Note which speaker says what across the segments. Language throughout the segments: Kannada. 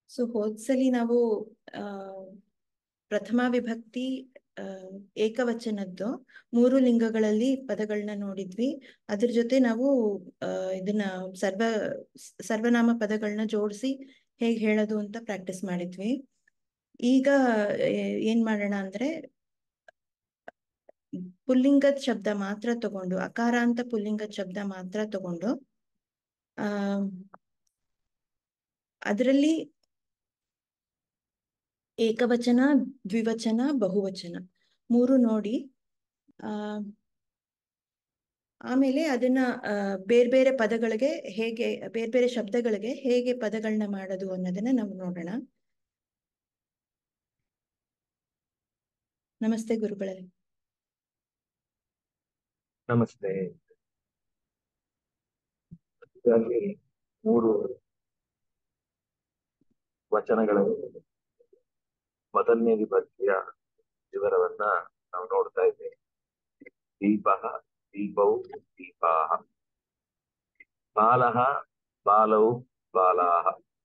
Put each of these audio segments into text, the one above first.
Speaker 1: ಸೊ ಹೋದ್ಸಲಿ ನಾವು ಆ ಪ್ರಥಮ ವಿಭಕ್ತಿ ಆ ಏಕವಚನದ್ದು ಮೂರು ಲಿಂಗಗಳಲ್ಲಿ ಪದಗಳನ್ನ ನೋಡಿದ್ವಿ ಅದ್ರ ಜೊತೆ ನಾವು ಆ ಇದನ್ನ ಸರ್ವ ಸರ್ವನಾಮ ಪದಗಳನ್ನ ಜೋಡಿಸಿ ಹೇಗೆ ಹೇಳೋದು ಅಂತ ಪ್ರಾಕ್ಟೀಸ್ ಮಾಡಿದ್ವಿ ಈಗ ಏ- ಏನ್ ಮಾಡೋಣ ಅಂದ್ರೆ ಪುಲ್ಲಿಂಗದ ಶಬ್ದ ಮಾತ್ರ ತಗೊಂಡು ಅಕಾರ ಅಂತ ಪುಲ್ಲಿಂಗದ ಶಬ್ದ ಮಾತ್ರ ತಗೊಂಡು ಆ ಅದರಲ್ಲಿ ಏಕವಚನ ದ್ವಿವಚನ ಬಹುವಚನ ಮೂರು ನೋಡಿ ಆ ಆಮೇಲೆ ಅದನ್ನ ಆ, ಬೇರೆ ಬೇರೆ ಪದಗಳಿಗೆ ಹೇಗೆ ಬೇರೆ ಬೇರೆ ಶಬ್ದಗಳಿಗೆ ಹೇಗೆ ಪದಗಳನ್ನ ಮಾಡೋದು ಅನ್ನೋದನ್ನ ನಾವು ನೋಡೋಣ ನಮಸ್ತೆ ಗುರುಗಳೇ
Speaker 2: ನಮಸ್ತೆ ಇದರಲ್ಲಿ ಮೂರು ವಚನಗಳಲ್ಲಿ ಮೊದಲನೇ ವಿಭಕ್ತಿಯ ವಿವರವನ್ನ ನಾವು ನೋಡ್ತಾ ಇದ್ದೇವೆ ದೀಪ ದೀಪೌ ದೀಪಾ ಬಾಲಃ ಬಾಲೌ ಬಾಲಾಹ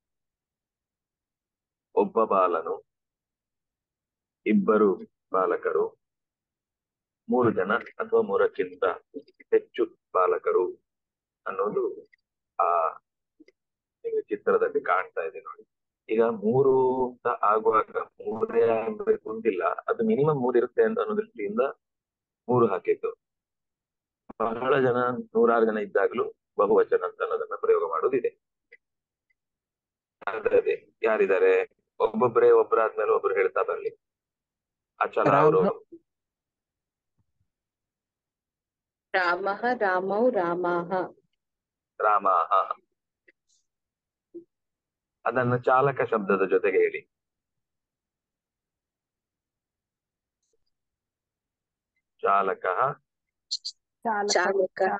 Speaker 2: ಒಬ್ಬ ಬಾಲನು ಇಬ್ಬರು ಬಾಲಕರು ಮೂರು ಜನ ಅಥವಾ ಮೂರಕ್ಕಿಂತ ಹೆಚ್ಚು ಬಾಲಕರು ಅನ್ನೋದು ಆ ನಿಮಗೆ ಚಿತ್ರದಲ್ಲಿ ಕಾಣ್ತಾ ಇದೆ ನೋಡಿ ಈಗ ಮೂರು ಅಂತ ಆಗುವಾಗ ಮೂರೇ ಆಗ್ಬೇಕು ಅಂತಿಲ್ಲ ಅದು ಮಿನಿಮಮ್ ಮೂರು ಇರುತ್ತೆ ಅಂತ ಅನ್ನೋ ದೃಷ್ಟಿಯಿಂದ ಮೂರು ಹಾಕಿದ್ದು ಬಹಳ ಜನ ನೂರಾರು ಜನ ಇದ್ದಾಗಲೂ ಬಹುವಚನ ಅಂತ ಅನ್ನೋದನ್ನ ಪ್ರಯೋಗ ಮಾಡೋದಿದೆ ಅದೇ ಯಾರಿದ್ದಾರೆ ಒಬ್ಬೊಬ್ಬರೇ ಒಬ್ಬರಾದ್ಮೇಲೆ ಒಬ್ರು ಹೇಳ್ತಾ ಬರ್ಲಿ ಅಚಲ ಅವರು
Speaker 3: ರಾಮಃ ರಾಮೌ ರಾಮಾಹ
Speaker 2: ರಾಮ ಅದನ್ನು ಚಾಲಕ ಶಬ್ದದ ಜೊತೆಗೆ ಹೇಳಿ ಚಾಲಕ
Speaker 3: ಚಾಲಕಃ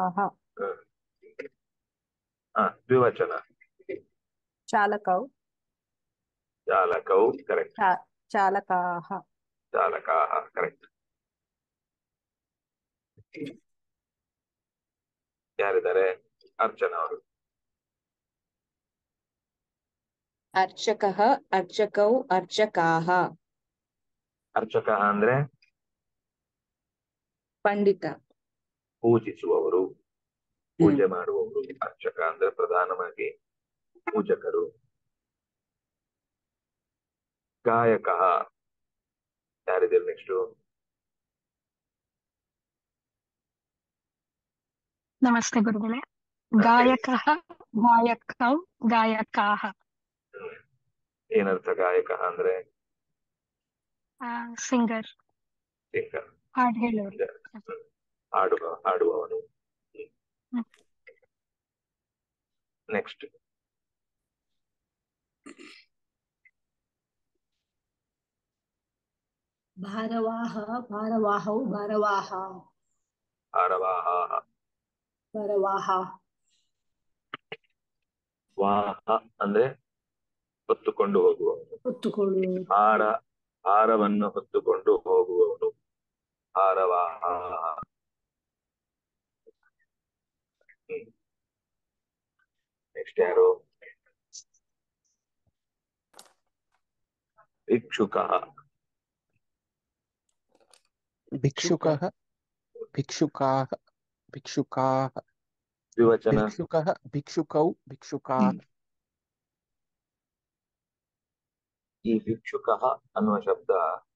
Speaker 2: ಹ ದ್ವಿವಚನ
Speaker 4: ಚಾಲಕೌ
Speaker 2: ಚಾಲಕೌ ಕರೆಕ್ಟ್
Speaker 4: ಚಾಲಕಾಹ
Speaker 2: ಚಾಲಕ ಕರೆಕ್ಟ್ ಯಾರಿದ್ದಾರೆ ಅರ್ಚನಾ ಅವರು
Speaker 3: ಅರ್ಚಕಃ ಅರ್ಚಕೌ ಅರ್ಚಕಾಹ
Speaker 2: ಅರ್ಚಕ ಅಂದ್ರೆ
Speaker 3: ಪಂಡಿತ
Speaker 2: ಪೂಜಿಸುವವರು ಪೂಜೆ ಮಾಡುವವರು ಅರ್ಚಕ ಅಂದ್ರೆ ಪ್ರಧಾನವಾಗಿ ಪೂಜಕರು ಗಾಯಕ ಯಾರಿದ್ದೀರಿ ನೆಕ್ಸ್ಟ್
Speaker 5: ನಮಸ್ತೆ ಗುರುಗಳೇ ಗಾಯಕಃ ಗಾಯಕೌ ಗಾಯಕಾಹ
Speaker 2: ಏನರ್ಥ ಗಾಯಕ ಅಂದ್ರೆ
Speaker 5: ಸಿಂಗರ್
Speaker 2: ಸಿಂಗರ್
Speaker 5: ಹಾಡು ಹೇಳೋರು
Speaker 2: ಹಾಡುವ ಹಾಡುವವನು
Speaker 5: ಹ್ಮ್.
Speaker 2: ನೆಕ್ಸ್ಟ್
Speaker 6: ಭಾರವಾಹ ಭಾರವಾಹೌ ಭಾರವಾಹ
Speaker 2: ಆರವಾಹ
Speaker 6: ಭಾರವಾಹ
Speaker 2: ವಾಹ ಅಂದ್ರೆ ಹೊತ್ತುಕೊಂಡು ಹೋಗುವವನು
Speaker 6: ಹೊತ್ತುಕೊಳ್ಳುವವರು
Speaker 2: ಹಾರ ಹಾರವನ್ನು ಹೊತ್ತುಕೊಂಡು ಹೋಗುವವನು ಹಾರವಾಹ ನೆಕ್ಸ್ಟ್ ಯಾರು ಭಿಕ್ಷುಕ
Speaker 7: भिक्षुकः भिक्षुकाः भिक्षुकाः
Speaker 2: ದ್ವಿವಚನ
Speaker 7: भिक्षुकः भिक्षुकौ भिक्षुकाः
Speaker 2: ಈ ಭಿಕ್ಷುಕ ಅನ್ನುವ ಶಬ್ದ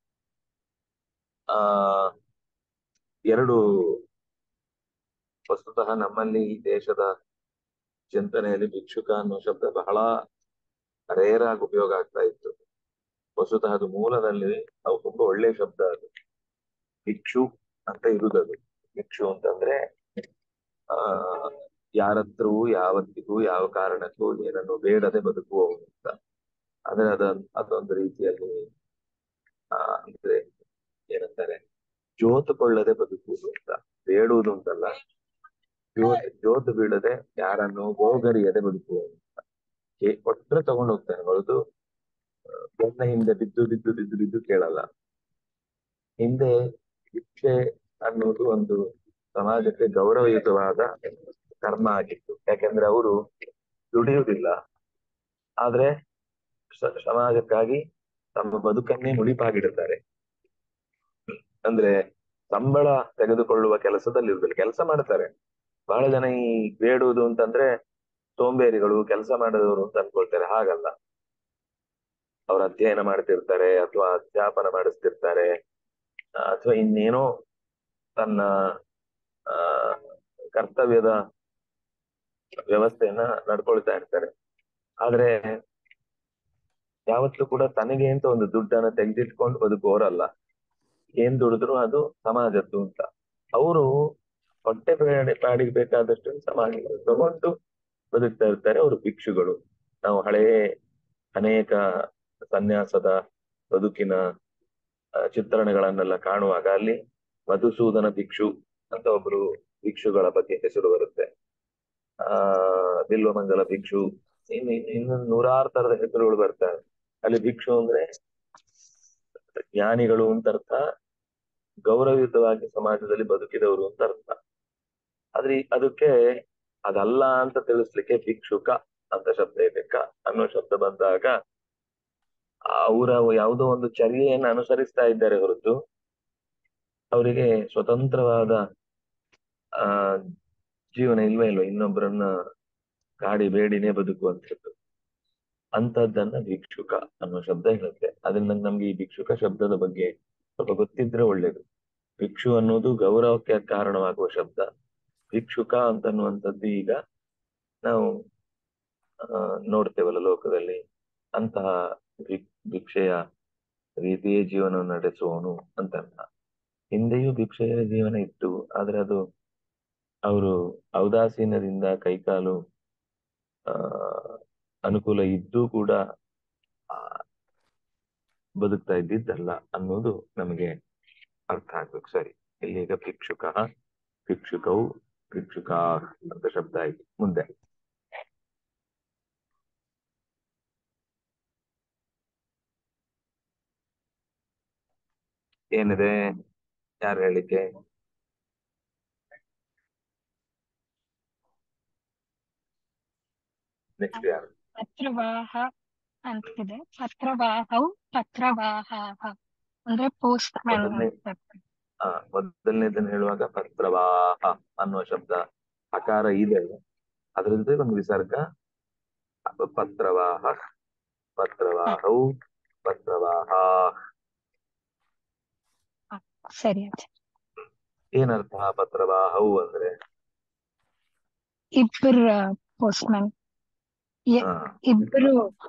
Speaker 2: ಆ ಎರಡು ವಸ್ತುತಃ ನಮ್ಮಲ್ಲಿ ಈ ದೇಶದ ಚಿಂತನೆಯಲ್ಲಿ ಭಿಕ್ಷುಕ ಅನ್ನುವ ಶಬ್ದ ಬಹಳ ರೇರ್ ಆಗಿ ಉಪಯೋಗ ಆಗ್ತಾ ಇತ್ತು ವಸ್ತುತಃ ಅದು ಮೂಲದಲ್ಲಿ ಅವು ತುಂಬಾ ಒಳ್ಳೆ ಶಬ್ದ ಅದು ಭಿಕ್ಷು ಅಂತ ಇರುದದು ಭಿಕ್ಷು ಅಂತಂದ್ರೆ ಆ ಯಾರತ್ರವೂ ಯಾವತ್ತಿಗೂ ಯಾವ ಕಾರಣಕ್ಕೂ ಏನನ್ನು ಬೇಡದೆ ಬದುಕುವವನು ಅಂತ ಅಂದ್ರೆ ಅದ ಅದೊಂದು ರೀತಿಯಲ್ಲಿ ಆ ಅಂದ್ರೆ ಏನಂತಾರೆ ಜೋತುಕೊಳ್ಳದೆ ಬದುಕುವುದು ಅಂತ ಬೇಡುವುದು ಅಂತಲ್ಲ ಜೋತ್ ಜೋತು ಬೀಳದೆ ಯಾರನ್ನು ಗೋಗರಿಯದೆ ಬದುಕುವವನು ಅಂತ ಏ- ಕೊಟ್ರೆ ತಗೊಂಡು ಹೋಗ್ತಾನೆ ಹೊರತು ಬೆನ್ನ ಹಿಂದೆ ಬಿದ್ದು ಬಿದ್ದು ಬಿದ್ದು ಬಿದ್ದು ಕೇಳಲ್ಲ ಹಿಂದೆ ಭಿಕ್ಷೆ ಅನ್ನುವುದು ಒಂದು ಸಮಾಜಕ್ಕೆ ಗೌರವಯುತವಾದ ಕರ್ಮ ಆಗಿತ್ತು ಯಾಕೆಂದ್ರೆ ಅವರು ದುಡಿಯುವುದಿಲ್ಲ ಆದ್ರೆ ಸ- ಸಮಾಜಕ್ಕಾಗಿ ತಮ್ಮ ಬದುಕನ್ನೇ ಮುಡಿಪಾಗಿಡುತ್ತಾರೆ ಅಂದ್ರೆ ಸಂಬಳ ತೆಗೆದುಕೊಳ್ಳುವ ಕೆಲಸದಲ್ಲಿ ಇರುದಿಲ್ಲ ಕೆಲಸ ಮಾಡ್ತಾರೆ ಬಹಳ ಜನ ಈ ಬೇಡುವುದು ಅಂತಂದ್ರೆ ಸೋಂಬೇರಿಗಳು ಕೆಲಸ ಮಾಡದವರು ಅಂತ ಅನ್ಕೊಳ್ತಾರೆ ಹಾಗಲ್ಲ ಅವ್ರ ಅಧ್ಯಯನ ಮಾಡ್ತಿರ್ತಾರೆ ಅಥವಾ ಅಧ್ಯಾಪನ ಮಾಡಿಸ್ತಿರ್ತಾರೆ ಅಥವಾ ಇನ್ನೇನೋ ತನ್ನ ಆ ಕರ್ತವ್ಯದ ವ್ಯವಸ್ಥೆಯನ್ನ ನಡ್ಕೊಳ್ತಾ ಇರ್ತಾರೆ ಆದ್ರೆ ಯಾವತ್ತೂ ಕೂಡ ತನಗೆ ಅಂತ ಒಂದು ದುಡ್ಡನ್ನ ತೆಗೆದಿಟ್ಕೊಂಡು ಬದುಕುವವರಲ್ಲ ಏನ್ ದುಡಿದ್ರು ಅದು ಸಮಾಜದ್ದು ಅಂತ ಅವರು ಹೊಟ್ಟೆ ಪಾಡಿ ಪಾಡಿಗೆ ಬೇಕಾದಷ್ಟು ಸಮಾಜ ತಗೊಂಡು ಬದುಕ್ತಾ ಇರ್ತಾರೆ ಅವರು ಭಿಕ್ಷುಗಳು ನಾವು ಹಳೆಯ ಅನೇಕ ಸನ್ಯಾಸದ ಬದುಕಿನ ಆ, ಚಿತ್ರಣಗಳನ್ನೆಲ್ಲ ಕಾಣುವಾಗ ಅಲ್ಲಿ ಮಧುಸೂದನ ಭಿಕ್ಷು ಅಂತ ಒಬ್ರು ಭಿಕ್ಷುಗಳ ಬಗ್ಗೆ ಹೆಸರು ಬರುತ್ತೆ ಆ ಬಿಲ್ವಮಂಗಲ ಭಿಕ್ಷು ಇನ್ನು ಇನ್ನು ಇನ್ನೊಂದು ನೂರಾರು ತರದ ಹೆಸರುಗಳು ಬರ್ತವೆ ಅಲ್ಲಿ ಭಿಕ್ಷು ಅಂದ್ರೆ ಜ್ಞಾನಿಗಳು ಅಂತ ಅರ್ಥ ಗೌರವಯುತವಾಗಿ ಸಮಾಜದಲ್ಲಿ ಬದುಕಿದವರು ಅಂತ ಅರ್ಥ ಆದ್ರೆ ಈ- ಅದಕ್ಕೆ ಅದಲ್ಲ ಅಂತ ತಿಳಿಸ್ಲಿಕ್ಕೆ ಭಿಕ್ಷುಕ ಅಂತ ಶಬ್ದ ಇದೆ ಕ ಅನ್ನೋ ಶಬ್ದ ಬಂದಾಗ ಅವರ ಯಾವುದೋ ಒಂದು ಚರ್ಯೆಯನ್ನು ಅನುಸರಿಸ್ತಾ ಇದ್ದಾರೆ ಹೊರತು ಅವರಿಗೆ ಸ್ವತಂತ್ರವಾದ ಆ ಜೀವನ ಇಲ್ವೇ ಇಲ್ವ ಇನ್ನೊಬ್ಬರನ್ನ ಕಾಡಿ ಬೇಡಿನೇ ಬದುಕುವಂಥದ್ದು ಅಂತದ್ದನ್ನ ಭಿಕ್ಷುಕ ಅನ್ನೋ ಶಬ್ದ ಹೇಳುತ್ತೆ ಅದರಿಂದ ನಮ್ಗೆ ಈ ಭಿಕ್ಷುಕ ಶಬ್ದದ ಬಗ್ಗೆ ಸ್ವಲ್ಪ ಗೊತ್ತಿದ್ರೆ ಒಳ್ಳೇದು ಭಿಕ್ಷು ಅನ್ನೋದು ಗೌರವಕ್ಕೆ ಕಾರಣವಾಗುವ ಶಬ್ದ ಭಿಕ್ಷುಕ ಅಂತನ್ನುವಂಥದ್ದು ಈಗ ನಾವು ಆ, ನೋಡ್ತೇವಲ್ಲ ಲೋಕದಲ್ಲಿ ಅಂತಹ ಭಿ- ಭಿಕ್ಷೆಯ ರೀತಿಯೇ ಜೀವನವನ್ನು ನಡೆಸುವವನು ಅಂತ ಅರ್ಥ ಹಿಂದೆಯೂ ಭಿಕ್ಷೆಯ ಜೀವನ ಇತ್ತು ಆದ್ರೆ ಅದು ಅವರು ಔದಾಸೀನ್ಯದಿಂದ ಕೈಕಾಲು ಆ ಅನುಕೂಲ ಇದ್ದೂ ಕೂಡ ಆ, ಬದುಕ್ತಾ ಇದ್ದಿದ್ದಲ್ಲ ಅನ್ನೋದು ನಮಗೆ ಅರ್ಥ ಆಗ್ಬೇಕು ಸರಿ ಇಲ್ಲಿ ಈಗ ಭಿಕ್ಷುಕ ಭಿಕ್ಷುಕವು ಭಿಕ್ಷುಕ ಅಂತ ಶಬ್ದ ಆಯ್ತು ಮುಂದೆ ಏನಿದೆ ಯಾರು ಹೇಳಿಕೆ ನೆಕ್ಸ್ಟ್ ಯಾರು
Speaker 5: ಪತ್ರವಾಹ ಅಂತಿದೆ ಪತ್ರವಾಹೌ ಪತ್ರವಾಹಾಹ ಅಂದ್ರೆ ಪೋಸ್ಟ್ ಮ್ಯಾನ್
Speaker 2: ಮೊದಲನೇ ಆ ಮೊದಲನೇದನ್ನ ಹೇಳುವಾಗ ಪತ್ರವಾಹ ಅನ್ನುವ ಶಬ್ದ ಅಕಾರ ಇದೆ ಅದ್ರ ಜೊತೆ ಒಂದು ವಿಸರ್ಗ ಅಪ- ಪತ್ರವಾಹ ಪತ್ರವಾಹೌ ಪತ್ರವಾಹ
Speaker 5: ಸರಿ ಆಯ್ತು
Speaker 2: ಏನರ್ಥ ಪತ್ರವಾಹೌ ಅಂದ್ರೆ
Speaker 5: ಇಬ್ಬರು ಪೋಸ್ಟ್ ಮ್ಯಾನ್
Speaker 2: ಆ,
Speaker 5: ಇಬ್ಬರು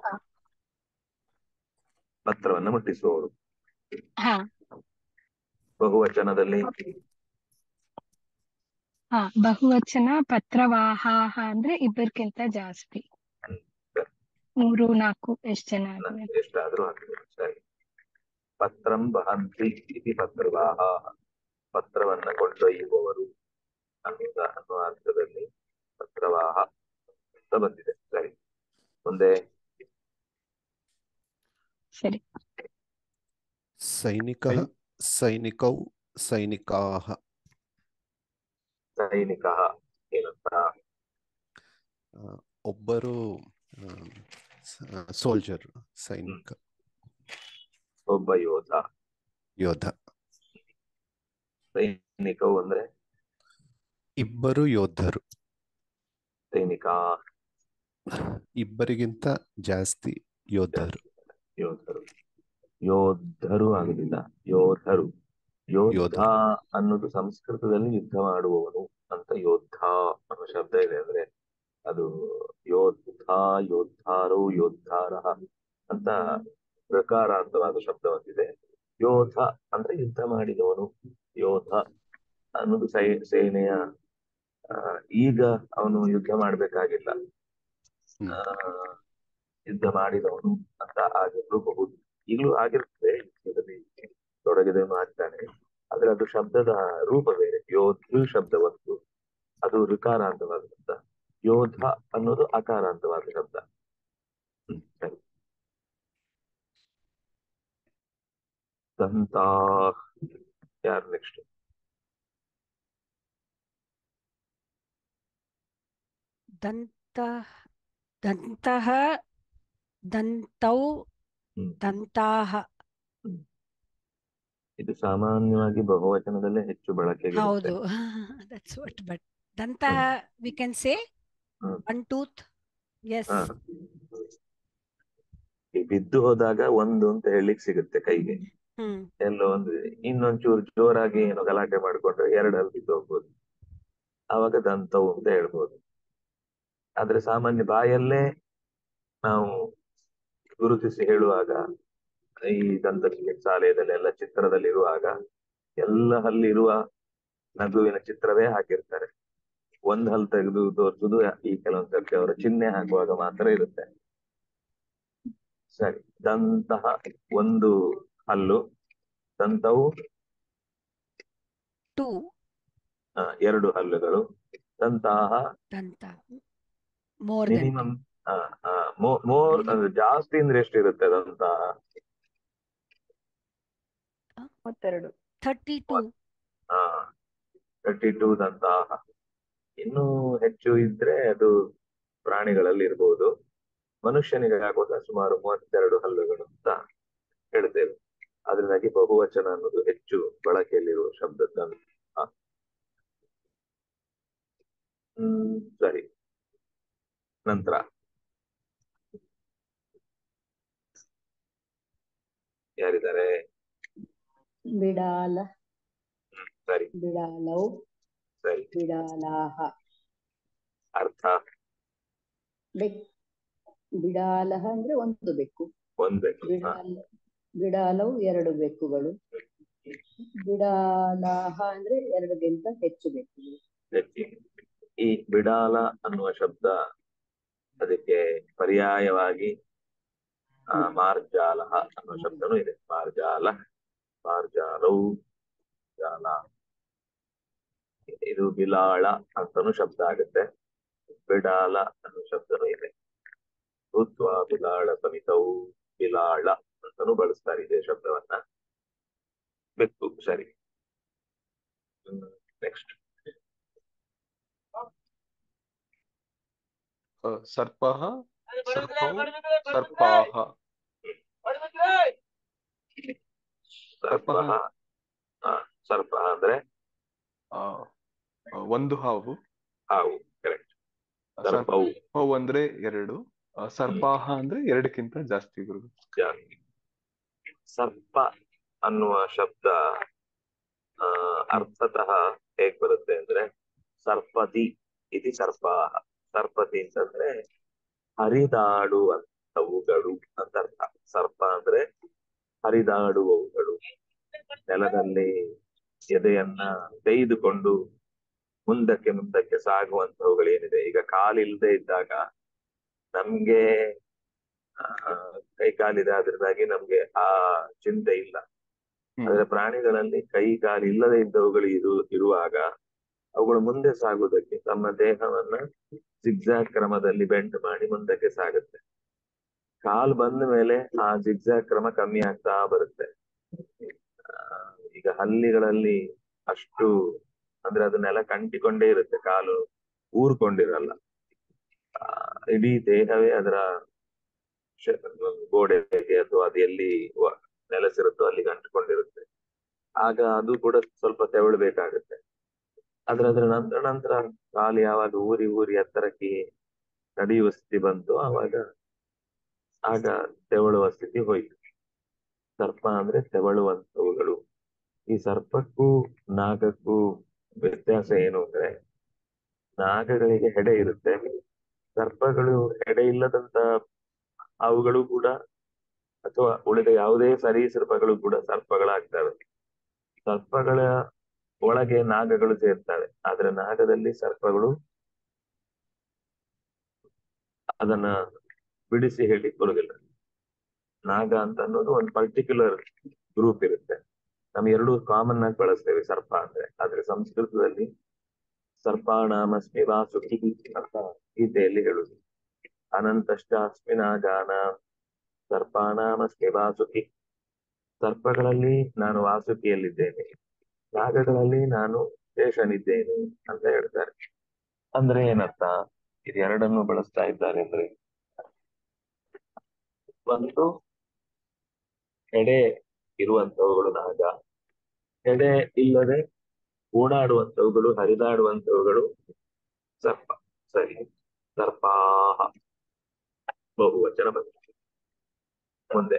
Speaker 2: ಪತ್ರವನ್ನ ಮುಟ್ಟಿಸುವವರು
Speaker 5: ಹಾ
Speaker 2: ಬಹುವಚನದಲ್ಲಿ
Speaker 5: ಹಾ ಬಹುವಚನ ಪತ್ರವಾಹಾಹ ಅಂದ್ರೆ ಇಬ್ಬರಿಗಿಂತ ಜಾಸ್ತಿ ಮೂರು ನಾಲ್ಕು ಎಷ್ಟ್ ಜನ ಆಗಿವೆ
Speaker 2: ನಮ್ಗೆ ಎಷ್ಟಾದ್ರೂ ಹಾಕಿದ್ರು ಸರಿ ಪತ್ರಂ ವಹಂತಿ ಇತಿ ಪತ್ರವಾಹ ಪತ್ರವನ್ನ ಕೊಂಡೊಯ್ಯುವವರು ಅನ್ನುವ ಅನ್ನುವ ಅರ್ಥದಲ್ಲಿ ಪತ್ರವಾಹ ಅಂತ ಬಂದಿದೆ ಸರಿ ಮುಂದೆ
Speaker 5: ಸರಿ
Speaker 7: सैनिकः सैनिकौ सैनिकाः
Speaker 2: ಸೈನಿಕ ಏನಂತ
Speaker 7: ಆ, ಒಬ್ಬರು ಸೋಲ್ಜರ್ ಸೈನಿಕ
Speaker 2: ಒಬ್ಬ ಯೋಧ
Speaker 7: ಯೋಧ
Speaker 2: ಸೈನಿಕವು ಅಂದ್ರೆ
Speaker 7: ಇಬ್ಬರು ಯೋಧರು
Speaker 2: ಸೈನಿಕ
Speaker 7: ಇಬ್ಬರಿಗಿಂತ ಜಾಸ್ತಿ ಯೋಧರು
Speaker 2: ಯೋಧರು ಯೋಧರು ಆಗುದಿಲ್ಲ ಯೋಧರು ಯೋಧ
Speaker 7: ಯೋಧರು.
Speaker 2: ಅನ್ನೋದು ಸಂಸ್ಕೃತದಲ್ಲಿ ಯುದ್ಧ ಮಾಡುವವನು ಅಂತ ಯೋಧ ಅನ್ನೋ ಶಬ್ದ ಇದೆ ಅಂದ್ರೆ ಅದು ಯೋಧ ಯೋದ್ಧಾರು ಯೋದ್ಧಾರ ಅಂತ ಪ್ರಕಾರಾಂತವಾದ ಶಬ್ದ ಬಂದಿದೆ ಯೋಧ ಅಂದ್ರೆ ಯುದ್ಧ ಮಾಡಿದವನು ಯೋಧ ಅನ್ನೋದು ಸೈ ಸೇನೆಯ ಆ, ಈಗ ಅವನು ಯುದ್ಧ ಮಾಡ್ಬೇಕಾಗಿಲ್ಲ
Speaker 7: ಹ್ಮ್.
Speaker 2: ಆ, ಯುದ್ಧ ಮಾಡಿದವನು ಅಂತ ಆಗಿರಬಹುದು ಈಗಲೂ ಆಗಿರ್ತದೆ ಯುದ್ಧದಲ್ಲಿ ತೊಡಗಿದವನು ಆಗ್ತಾನೆ ಆದ್ರೆ ಅದು ಶಬ್ದದ ರೂಪ ಬೇರೆ ಯೋಧು ಶಬ್ದ ಒಂದು ಅದು ಋಕಾರಾಂತವಾದ ಶಬ್ದ ಯೋಧ ಅನ್ನೋದು ಅಕಾರಾಂತವಾದ ಶಬ್ದ ಹ್ಮ್, ಸರಿ ದಂತ ಯಾರು ನೆಕ್ಸ್ಟ್
Speaker 8: ದಂತ ದಂತಃ ದಂತೌ
Speaker 2: ಹ್ಮ್.
Speaker 8: ದಂತಾಹ
Speaker 2: ಇದು ಸಾಮಾನ್ಯವಾಗಿ ಬಹುವಚನದಲ್ಲೇ ಹೆಚ್ಚು ಬಳಕೆಗೆ
Speaker 8: ಹೌದು ದಟ್ಸ್ ವಾಟ್ ಬಟ್ ದಂತಹ we can say
Speaker 2: hmm.
Speaker 8: One tooth yes
Speaker 2: ಹಾ. ಈ ಬಿದ್ದು ಹೋದಾಗ ಒಂದು ಅಂತ ಹೇಳಲಿಕ್ಕೆ ಸಿಗುತ್ತೆ ಕೈಗೆ
Speaker 8: ಹ್ಮ್
Speaker 2: ಎಲ್ಲೋ ಒಂದು ಇನ್ನೊಂಚೂರು ಜೋರಾಗಿ ಏನೋ ಗಲಾಟೆ ಮಾಡ್ಕೊಂಡ್ರೆ ಎರಡಲ್ಲಿ ಬಿದ್ದು ಹೋಗ್ಬೋದು ಆವಾಗ ದಂತವು ಅಂತ ಹೇಳ್ಬೋದು ಆದ್ರೆ ಸಾಮಾನ್ಯ ಬಾಯಲ್ಲೇ ನಾವು ಗುರುತಿಸಿ ಹೇಳುವಾಗ ಈ ದಂತ ಚಿಕಿತ್ಸಾಲಯದಲ್ಲೆಲ್ಲ ಚಿತ್ರದಲ್ಲಿರುವಾಗ ಎಲ್ಲ ಹಲ್ಲಿರುವ ನಗುವಿನ ಚಿತ್ರವೇ ಹಾಕಿರ್ತಾರೆ ಒಂದ್ ಹಲ್ ತೆಗೆದು ತೋರಿಸುದು ಈ ಕೆಲವೊಂದ್ ಸರ್ತಿ ಅವರ ಚಿಹ್ನೆ ಹಾಕುವಾಗ ಮಾತ್ರ ಇರುತ್ತೆ ಸರಿ ದಂತಹ ಒಂದು ಹಲ್ಲು ದಂತವು
Speaker 8: ಟೂ
Speaker 2: ಆ, ಎರಡು ಹಲ್ಲುಗಳು ದಂತಹ
Speaker 8: ದಂತ ಮೋರ್ ದೆನ್
Speaker 2: ಮಿನಿಮಮ್ ಮೋರ್ ಅಂದ್ರೆ ಜಾಸ್ತಿ ಅಂದ್ರೆ ಎಷ್ಟಿರುತ್ತೆ ದಂತಹ
Speaker 4: ಮೂವತ್ತೆರಡು
Speaker 8: ಥರ್ಟಿ ಟೂ
Speaker 2: ತರ್ಟಿ ಟೂ ದಂತಹ ಇನ್ನೂ ಹೆಚ್ಚು ಇದ್ರೆ ಅದು ಪ್ರಾಣಿಗಳಲ್ಲಿ ಇರ್ಬೋದು ಮನುಷ್ಯನಿಗೆ ಆಗುವಾಗ ಸುಮಾರು ಮೂವತ್ತೆರಡು ಹಲ್ಲುಗಳು ಅಂತ ಹೇಳ್ತೇವೆ ಅದರಿಂದಾಗಿ ಬಹುವಚನ ಅನ್ನೋದು ಹೆಚ್ಚು ಬಳಕೆಯಲ್ಲಿರುವ ಶಬ್ದದ ಹ್ಮ್ ಸರಿ ನಂತರ ಯಾರಿದ್ದಾರೆ
Speaker 6: ಬಿಡಾಲ
Speaker 2: ಹ್ಮ್ ಸರಿ
Speaker 6: ಬಿಡಾಲೌ
Speaker 2: ಸರಿ
Speaker 6: ಬಿಡಾಲಾಹ
Speaker 2: ಅರ್ಥ
Speaker 6: ಬೆಕ್ ಬಿಡಾಲಹ ಅಂದ್ರೆ ಒಂದು ಬೆಕ್ಕು
Speaker 2: ಒಂದ್ಬೇಕು ಹಾ
Speaker 6: ಬಿಡಾಲ ಬಿಡಾಲವು ಎರಡು ಬೆಕ್ಕುಗಳು ಬಿಡಾಲಾಹ ಅಂದ್ರೆ ಎರಡಕ್ಕಿಂತ ಹೆಚ್ಚು ಬೆಕ್ಕುಗಳು
Speaker 2: ಹೆಚ್ಚಿಗೆ. ಈ ಬಿಡಾಲ ಅನ್ನುವ ಶಬ್ದ ಅದಕ್ಕೆ ಪರ್ಯಾಯವಾಗಿ ಆ, ಮಾರ್ಜಾಲ ಅನ್ನುವ ಶಬ್ದನೂ ಇದೆ ಮಾರ್ಜಾಲ ಮಾರ್ಜಾಲವು ಜಾಲ ಇದು ಬಿಲಾಳ ಅಂತಾನು ಶಬ್ದ ಆಗುತ್ತೆ ಬಿಡಾಲ ಅನ್ನೋ ಶಬ್ದನೂ ಇದೆ ಭೂತ್ವ ಬಿಲಾಳ ಸಮಿತವು ಬಿಲಾಳ ಅಂತಾನು ಬಳಸ್ತಾರೆ ಇದೇ ಶಬ್ದವನ್ನ ಬೆಕ್ಕು ಸರಿ ನೆಕ್ಸ್ಟ್
Speaker 9: सर्पः सर्पौ सर्पाः
Speaker 2: ಸರ್ಪ ಆ, ಸರ್ಪ ಅಂದ್ರೆ
Speaker 9: ಆ, ಒಂದು ಹಾವು
Speaker 2: ಹಾವು ಕರೆಕ್ಟ್ ಸರ್ಪವು
Speaker 9: ಸರ್ಪವು ಅಂದ್ರೆ ಎರಡು ಆ, ಸರ್ಪಾಹ ಅಂದ್ರೆ ಎರಡಕ್ಕಿಂತ ಜಾಸ್ತಿ ಗುರು
Speaker 2: ಜಾಸ್ತಿ ಸರ್ಪ ಅನ್ನುವ ಶಬ್ದ ಆ, ಅರ್ಥತಃ ಹೇಗ್ ಬರುತ್ತೆ ಅಂದ್ರೆ ಸರ್ಪತಿ ಇತಿ ಸರ್ಪ ಸರ್ಪತಿ ಅಂತಂದ್ರೆ ಹರಿದಾಡುವಂತವುಗಳು ಅಂತ ಅರ್ಥ ಸರ್ಪ ಅಂದ್ರೆ ಹರಿದಾಡುವವುಗಳು ನೆಲದಲ್ಲಿ ಎದೆಯನ್ನ ತೆಗೆದುಕೊಂಡು ಮುಂದಕ್ಕೆ ಮುಂದಕ್ಕೆ ಸಾಗುವಂತವುಗಳೇನಿದೆ ಈಗ ಕಾಲಿಲ್ಲದೆ ಇದ್ದಾಗ ನಮ್ಗೆ ಆ, ಕೈ ಕಾಲಿದೆ ಅದರಿಂದಾಗಿ ನಮ್ಗೆ ಆ ಚಿಂತೆ ಇಲ್ಲ
Speaker 9: ಹ್ಮ್.
Speaker 2: ಆದ್ರೆ ಪ್ರಾಣಿಗಳಲ್ಲಿ ಕೈ ಕಾಲು ಇಲ್ಲದೆ ಇದ್ದವುಗಳು ಇರು ಇರುವಾಗ ಅವುಗಳು ಮುಂದೆ ಸಾಗುವುದಕ್ಕೆ ತಮ್ಮ ದೇಹವನ್ನ ಜಿಗ್ಜಾಗ್ ಕ್ರಮದಲ್ಲಿ ಬೆಂಡ್ ಮಾಡಿ ಮುಂದಕ್ಕೆ ಸಾಗುತ್ತೆ ಕಾಲ್ ಬಂದ ಮೇಲೆ ಆ ಜಿಗ್ಜಾಗ್ ಕ್ರಮ ಕಮ್ಮಿ ಆಗ್ತಾ ಬರುತ್ತೆ ಆ, ಈಗ ಹಲ್ಲಿಗಳಲ್ಲಿ ಅಷ್ಟು ಅಂದ್ರೆ ಅದು ನೆಲ ಕಂಟಿಕೊಂಡೇ ಇರುತ್ತೆ ಕಾಲು ಊರ್ಕೊಂಡಿರಲ್ಲ ಆ, ಇಡೀ ದೇಹವೇ ಅದರ ಶ- ಗೋಡೆಗೆ ಅಥವಾ ಅದು ಎಲ್ಲಿ ವ- ನೆಲೆಸಿರುತ್ತೋ ಅಲ್ಲಿಗೆ ಅಂಟಿಕೊಂಡಿರುತ್ತೆ ಆಗ ಅದು ಕೂಡ ಸ್ವಲ್ಪ ತೆವಳಬೇಕಾಗುತ್ತೆ ಆದ್ರೆ ಅದರ ನಂತರ ನಂತರ ಕಾಲು ಯಾವಾಗ ಊರಿ ಊರಿ ಎತ್ತರಕ್ಕೆ ನಡೆಯುವ ಸ್ಥಿತಿ ಬಂತು ಆವಾಗ ಆಗ ತೆವಳುವ ಸ್ಥಿತಿ ಹೋಯ್ತು ಸರ್ಪ ಅಂದ್ರೆ ತೆವಳುವಂತವುಗಳು ಈ ಸರ್ಪಕ್ಕೂ ನಾಗಕ್ಕೂ ವ್ಯತ್ಯಾಸ ಏನು ಅಂದ್ರೆ ನಾಗಗಳಿಗೆ ಹೆಡೆ ಇರುತ್ತೆ ಸರ್ಪಗಳು ಹೆಡೆ ಇಲ್ಲದಂತ ಅವುಗಳು ಕೂಡ ಅಥವಾ ಉಳಿದ ಯಾವುದೇ ಸರೀಸೃಪಗಳು ಕೂಡ ಸರ್ಪಗಳಾಗ್ತವೆ ಸರ್ಪಗಳ ಒಳಗೆ ನಾಗಗಳು ಸೇರ್ತವೆ ಆದ್ರೆ ನಾಗದಲ್ಲಿ ಸರ್ಪಗಳು ಅದನ್ನ ಬಿಡಿಸಿ ಹೇಳಿ ಬರುದಿಲ್ಲ ನಾಗ ಅಂತ ಅನ್ನೋದು ಒಂದು ಪರ್ಟಿಕ್ಯುಲರ್ ಗ್ರೂಪ್ ಇರುತ್ತೆ ನಮ್ ಎರಡೂ ಕಾಮನ್ ಆಗಿ ಬಳಸ್ತೇವೆ ಸರ್ಪ ಅಂದ್ರೆ ಆದ್ರೆ ಸಂಸ್ಕೃತದಲ್ಲಿ ಸರ್ಪಾಣಾಮಸ್ಮಿ ವಾಸುಕಿ ಅಂತ ಗೀತೆಯಲ್ಲಿ ಹೇಳುದು ಅನಂತಷ್ಟಾಸ್ಮಿ ನಾಗಾನ ಸರ್ಪಾಣಾಮಸ್ಮಿ ವಾಸುಕಿ ಸರ್ಪಗಳಲ್ಲಿ ನಾನು ವಾಸುಕಿಯಲ್ಲಿದ್ದೇನೆ ನಾಗಗಳಲ್ಲಿ ನಾನು ಶೇಷನಿದ್ದೇನೆ ಅಂತ ಹೇಳ್ತಾರೆ ಅಂದ್ರೆ ಏನರ್ಥ ಇದು ಎರಡನ್ನು ಬಳಸ್ತಾ ಇದ್ದಾರೆ ಅಂದ್ರೆ ಒಂದು ಎಡೆ ಇರುವಂತವುಗಳು ನಾಗ ಎಡೆ ಇಲ್ಲದೆ ಓಡಾಡುವಂತವುಗಳು ಹರಿದಾಡುವಂತವುಗಳು ಸರ್ಪ ಸರಿ ಸರ್ಪಾಹ ಬಹುವಚನ ಬಂತು ಮುಂದೆ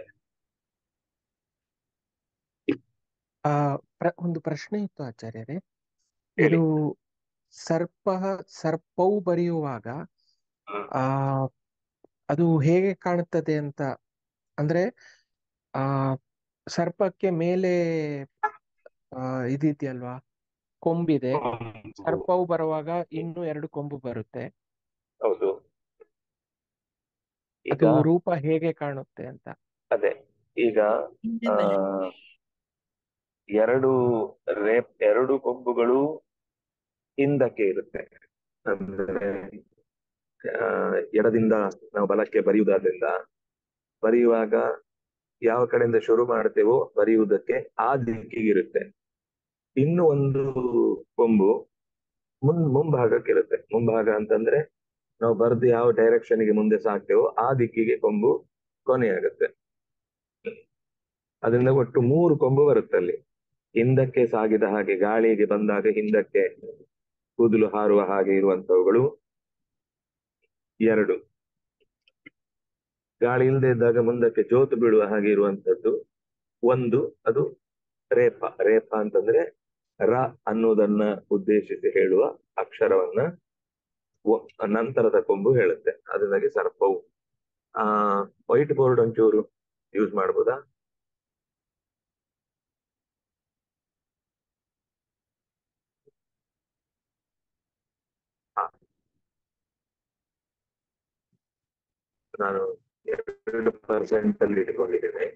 Speaker 10: ಆ ಪ್ರ ಒಂದು ಪ್ರಶ್ನೆ ಇತ್ತು ಆಚಾರ್ಯರೇ
Speaker 2: ಹೇಳಿ
Speaker 10: ಇದು ಸರ್ಪ ಸರ್ಪವು ಬರೆಯುವಾಗ
Speaker 2: ಹ್ಮ್.
Speaker 10: ಆ ಅದು ಹೇಗೆ ಕಾಣುತ್ತದೆ ಅಂತ ಅಂದ್ರೆ ಆ ಸರ್ಪಕ್ಕೆ ಮೇಲೆ ಆ ಇದಿದೆಯಲ್ವಾ ಕೊಂಬಿದೆ ಸರ್ಪವು ಬರುವಾಗ ಇನ್ನೂ ಎರಡು ಕೊಂಬು ಬರುತ್ತೆ
Speaker 2: ಹೌದು ಈಗ
Speaker 10: ಅದು ರೂಪ ಹೇಗೆ ಕಾಣುತ್ತೆ ಅಂತ
Speaker 2: ಅದೇ ಈಗ
Speaker 1: ಹಿಂದೆ
Speaker 2: ಆ
Speaker 1: ಬಲ
Speaker 2: ಎರಡು ರೇಪ್ ಎರಡು ಕೊಂಬುಗಳು ಹಿಂದಕ್ಕೆ ಇರುತ್ತೆ ಅಂದ್ರೆ ಆ, ಎಡದಿಂದ ನಾವು ಬಲಕ್ಕೆ ಬರೆಯುವುದಾದ್ರಿಂದ ಬರೆಯುವಾಗ ಯಾವ ಕಡೆಯಿಂದ ಶುರು ಮಾಡ್ತೇವೋ ಬರೆಯುವುದಕ್ಕೆ ಆ ದಿಕ್ಕಿಗಿರುತ್ತೆ ಇನ್ನು ಒಂದು ಕೊಂಬು ಮುನ್ ಮುಂಭಾಗಕ್ಕಿರುತ್ತೆ ಮುಂಭಾಗ ಅಂತಂದ್ರೆ ನಾವು ಬರೆದು ಯಾವ ಡೈರೆಕ್ಷನ್ ಗೆ ಮುಂದೆ ಸಾಕ್ತೇವೋ ಆ ದಿಕ್ಕಿಗೆ ಕೊಂಬು ಕೊನೆಯಾಗುತ್ತೆ ಅದರಿಂದ ಒಟ್ಟು ಮೂರು ಕೊಂಬು ಬರುತ್ತೆ ಅಲ್ಲಿ ಹಿಂದಕ್ಕೆ ಸಾಗಿದ ಹಾಗೆ ಗಾಳಿಗೆ ಬಂದಾಗ ಹಿಂದಕ್ಕೆ ಕೂದಲು ಹಾರುವ ಹಾಗೆ ಇರುವಂತವುಗಳು ಎರಡು ಗಾಳಿ ಇಲ್ಲದೆ ಇದ್ದಾಗ ಮುಂದಕ್ಕೆ ಜೋತು ಬೀಳುವ ಹಾಗೆ ಇರುವಂತದ್ದು ಒಂದು ಅದು ರೇಪ ರೇಪ ಅಂತಂದ್ರೆ ರ ಅನ್ನುವುದನ್ನ ಉದ್ದೇಶಿಸಿ ಹೇಳುವ ಅಕ್ಷರವನ್ನ ಒ- ನಂತರದ ಕೊಂಬು ಹೇಳುತ್ತೆ ಅದರಿಂದಾಗಿ ಸರ್ಪವು ಆ ವೈಟ್ ಬೋರ್ಡ್ ಒಂಚೂರು ಯೂಸ್ ಮಾಡ್ಬೋದಾ ಹಾ ನಾನು ಎರಡು ಪರ್ಸೆಂಟ್ ಅಲ್ಲಿ ಇಟ್ಕೊಂಡಿದ್ದೇನೆ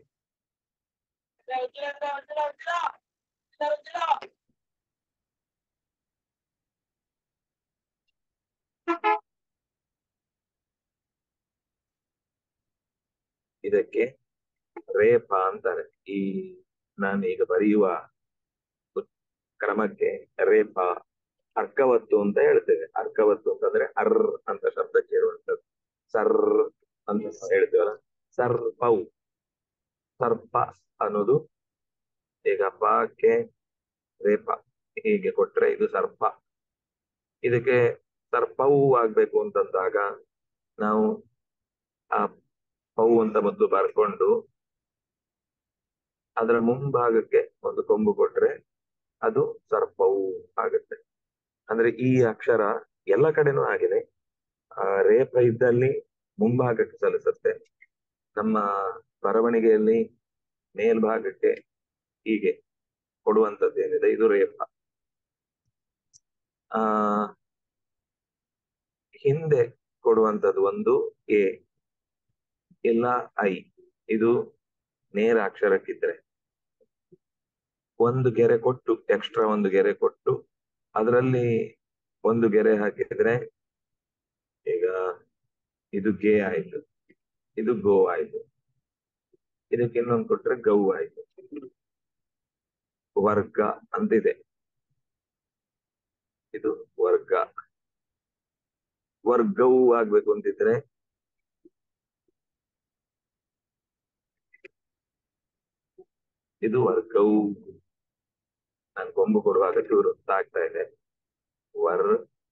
Speaker 2: ಇದಕ್ಕೆ ರೇಪ ಅಂತಾರೆ ಈ ನಾನು ಈಗ ಬರೆಯುವ ಉತ್- ಕ್ರಮಕ್ಕೆ ರೇಪ ಅರ್ಕವತ್ತು ಅಂತ ಹೇಳ್ತೇವೆ ಅರ್ಕವತ್ತು ಅಂತಂದ್ರೆ ಅರ್ ಅಂತ ಶಬ್ದ ಕೇಳುವಂಥದ್ದು ಸರ್ ಅಂತ ಹೇಳ್ತೇವಲ್ಲ ಸರ್ಪೌ ಸರ್ಪ ಅನ್ನೋದು ಈಗ ಪಾಕ್ಕೆ ರೇಪ ಹೀಗೆ ಕೊಟ್ರೆ ಇದು ಸರ್ಪ ಇದಕ್ಕೆ ಸರ್ಪವು ಆಗ್ಬೇಕು ಅಂತಂದಾಗ ನಾವು ಆ ಪೌ ಅಂತ ಮೊದಲು ಬರ್ಕೊಂಡು ಅದರ ಮುಂಭಾಗಕ್ಕೆ ಒಂದು ಕೊಂಬು ಕೊಟ್ರೆ ಅದು ಸರ್ಪವು ಆಗುತ್ತೆ ಅಂದ್ರೆ ಈ ಅಕ್ಷರ ಎಲ್ಲ ಕಡೆನೂ ಆಗಿದೆ ಆ ರೇಪ ಇದ್ದಲ್ಲಿ ಮುಂಭಾಗಕ್ಕೆ ಸಲ್ಲಿಸುತ್ತೆ ನಮ್ಮ ಬರವಣಿಗೆಯಲ್ಲಿ ಮೇಲ್ಭಾಗಕ್ಕೆ ಹೀಗೆ ಕೊಡುವಂಥದ್ದು ಏನಿದೆ ಇದು ರೇಪ ಆ ಹಿಂದೆ ಕೊಡುವಂಥದ್ದು ಒಂದು ಎ ಇಲ್ಲ ಐ ಇದು ನೇರ ಅಕ್ಷರಕ್ಕಿದ್ರೆ ಒಂದು ಗೆರೆ ಕೊಟ್ಟು ಎಕ್ಸ್ಟ್ರಾ ಒಂದು ಗೆರೆ ಕೊಟ್ಟು ಅದರಲ್ಲಿ ಒಂದು ಗೆರೆ ಹಾಕಿದ್ರೆ ಈಗ ಇದು ಗೆ ಆಯ್ತು ಇದು ಗೋ ಆಯ್ತು ಇದಕ್ಕೆ ಇನ್ನೊಂದು ಕೊಟ್ರೆ ಗೌ ಆಯ್ತು ವರ್ಗ ಅಂತಿದೆ ಇದು ವರ್ಗ ವರ್ಗವು ಆಗ್ಬೇಕು ಅಂತಿದ್ರೆ ಇದು ವರ್ಗವು ನಾನು ಕೊಂಬು ಕೊಡುವಾಗ ಚೂರು ಆಗ್ತಾ ಇದೆ ವರ್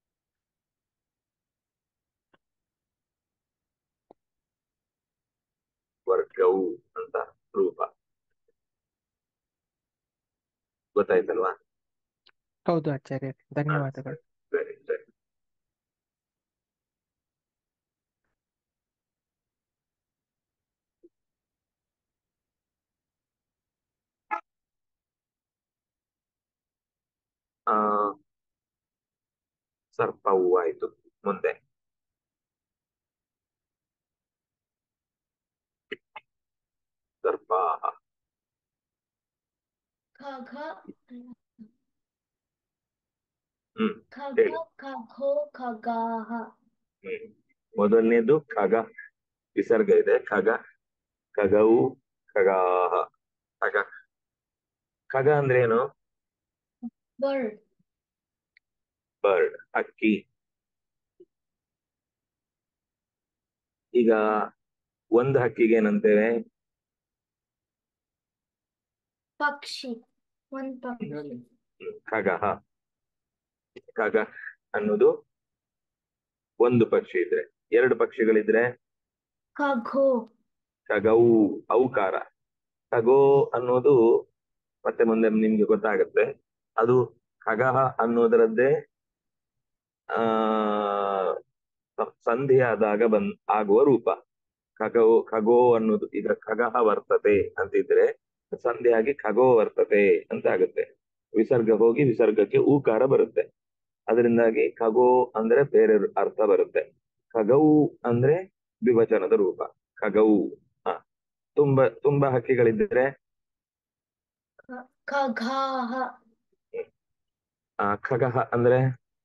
Speaker 2: ವರ್ಗವು ಅಂತ ರೂಪ ಗೊತ್ತಾಯ್ತಲ್ವಾ
Speaker 10: ಹೌದು ಆಚಾರ್ಯ ಧನ್ಯವಾದಗಳು
Speaker 2: ಸರಿ ಸರಿ ಆ ಸರ್ಪವು ಆಯ್ತು ಮುಂದೆ ಸರ್ಪ
Speaker 11: ಖಗ
Speaker 2: ಹ್ಮ್
Speaker 11: ಖಗ
Speaker 2: ಹೇಳಿ
Speaker 11: ಖಗೋ ಖಗಾಹ
Speaker 2: ಹ್ಮ್ ಮೊದಲನೇದು ಖಗ ವಿಸರ್ಗ ಇದೆ ಖಗ ಖಗವು ಖಗಾಹ ಖಗ ಖಗ ಅಂದ್ರೆ ಏನು
Speaker 11: ಬರ್ಡ್
Speaker 2: ಬರ್ಡ್ ಅಕ್ಕಿ ಈಗ ಒಂದು ಹಕ್ಕಿಗೆ ಏನಂತೇವೆ
Speaker 11: ಪಕ್ಷಿ ಒಂದ್ ಪಕ್ಷಿ
Speaker 2: ಖಗಃ ಖಗ ಅನ್ನೋದು ಒಂದು ಪಕ್ಷಿ ಇದ್ರೆ ಎರಡು ಪಕ್ಷಿಗಳಿದ್ರೆ
Speaker 11: ಖಗೋ
Speaker 2: ಖಗೌ ಔಕಾರ ಖಗೋ ಅನ್ನೋದು ಮತ್ತೆ ಮುಂದೆ ನಿಮ್ಗೆ ಗೊತ್ತಾಗುತ್ತೆ ಅದು ಖಗಃ ಅನ್ನೋದರದ್ದೇ ಆ ಸ- ಸಂಧಿ ಆದಾಗ ಬಂದ್ ಆಗುವ ರೂಪ ಖಗೋ ಖಗೋ ಅನ್ನೋದು ಈಗ ಖಗಃ ವರ್ತತೆ ಅಂತಿದ್ರೆ ಸಂಧಿಯಾಗಿ ಖಗೋ ವರ್ತತೆ ಅಂತ ಆಗುತ್ತೆ ವಿಸರ್ಗ ಹೋಗಿ ವಿಸರ್ಗಕ್ಕೆ ಊಕಾರ ಬರುತ್ತೆ ಅದರಿಂದಾಗಿ ಖಗೋ ಅಂದ್ರೆ ಬೇರೆ ಅರ್ಥ ಬರುತ್ತೆ ಖಗೌ ಅಂದ್ರೆ ದ್ವಿವಚನದ ರೂಪ ಖಗೌ ಹ ತುಂಬಾ ತುಂಬಾ ಹಕ್ಕಿಗಳಿದ್ರೆ
Speaker 11: ಖಗಾಹ
Speaker 2: ಆ ಖಗಃ ಅಂದ್ರೆ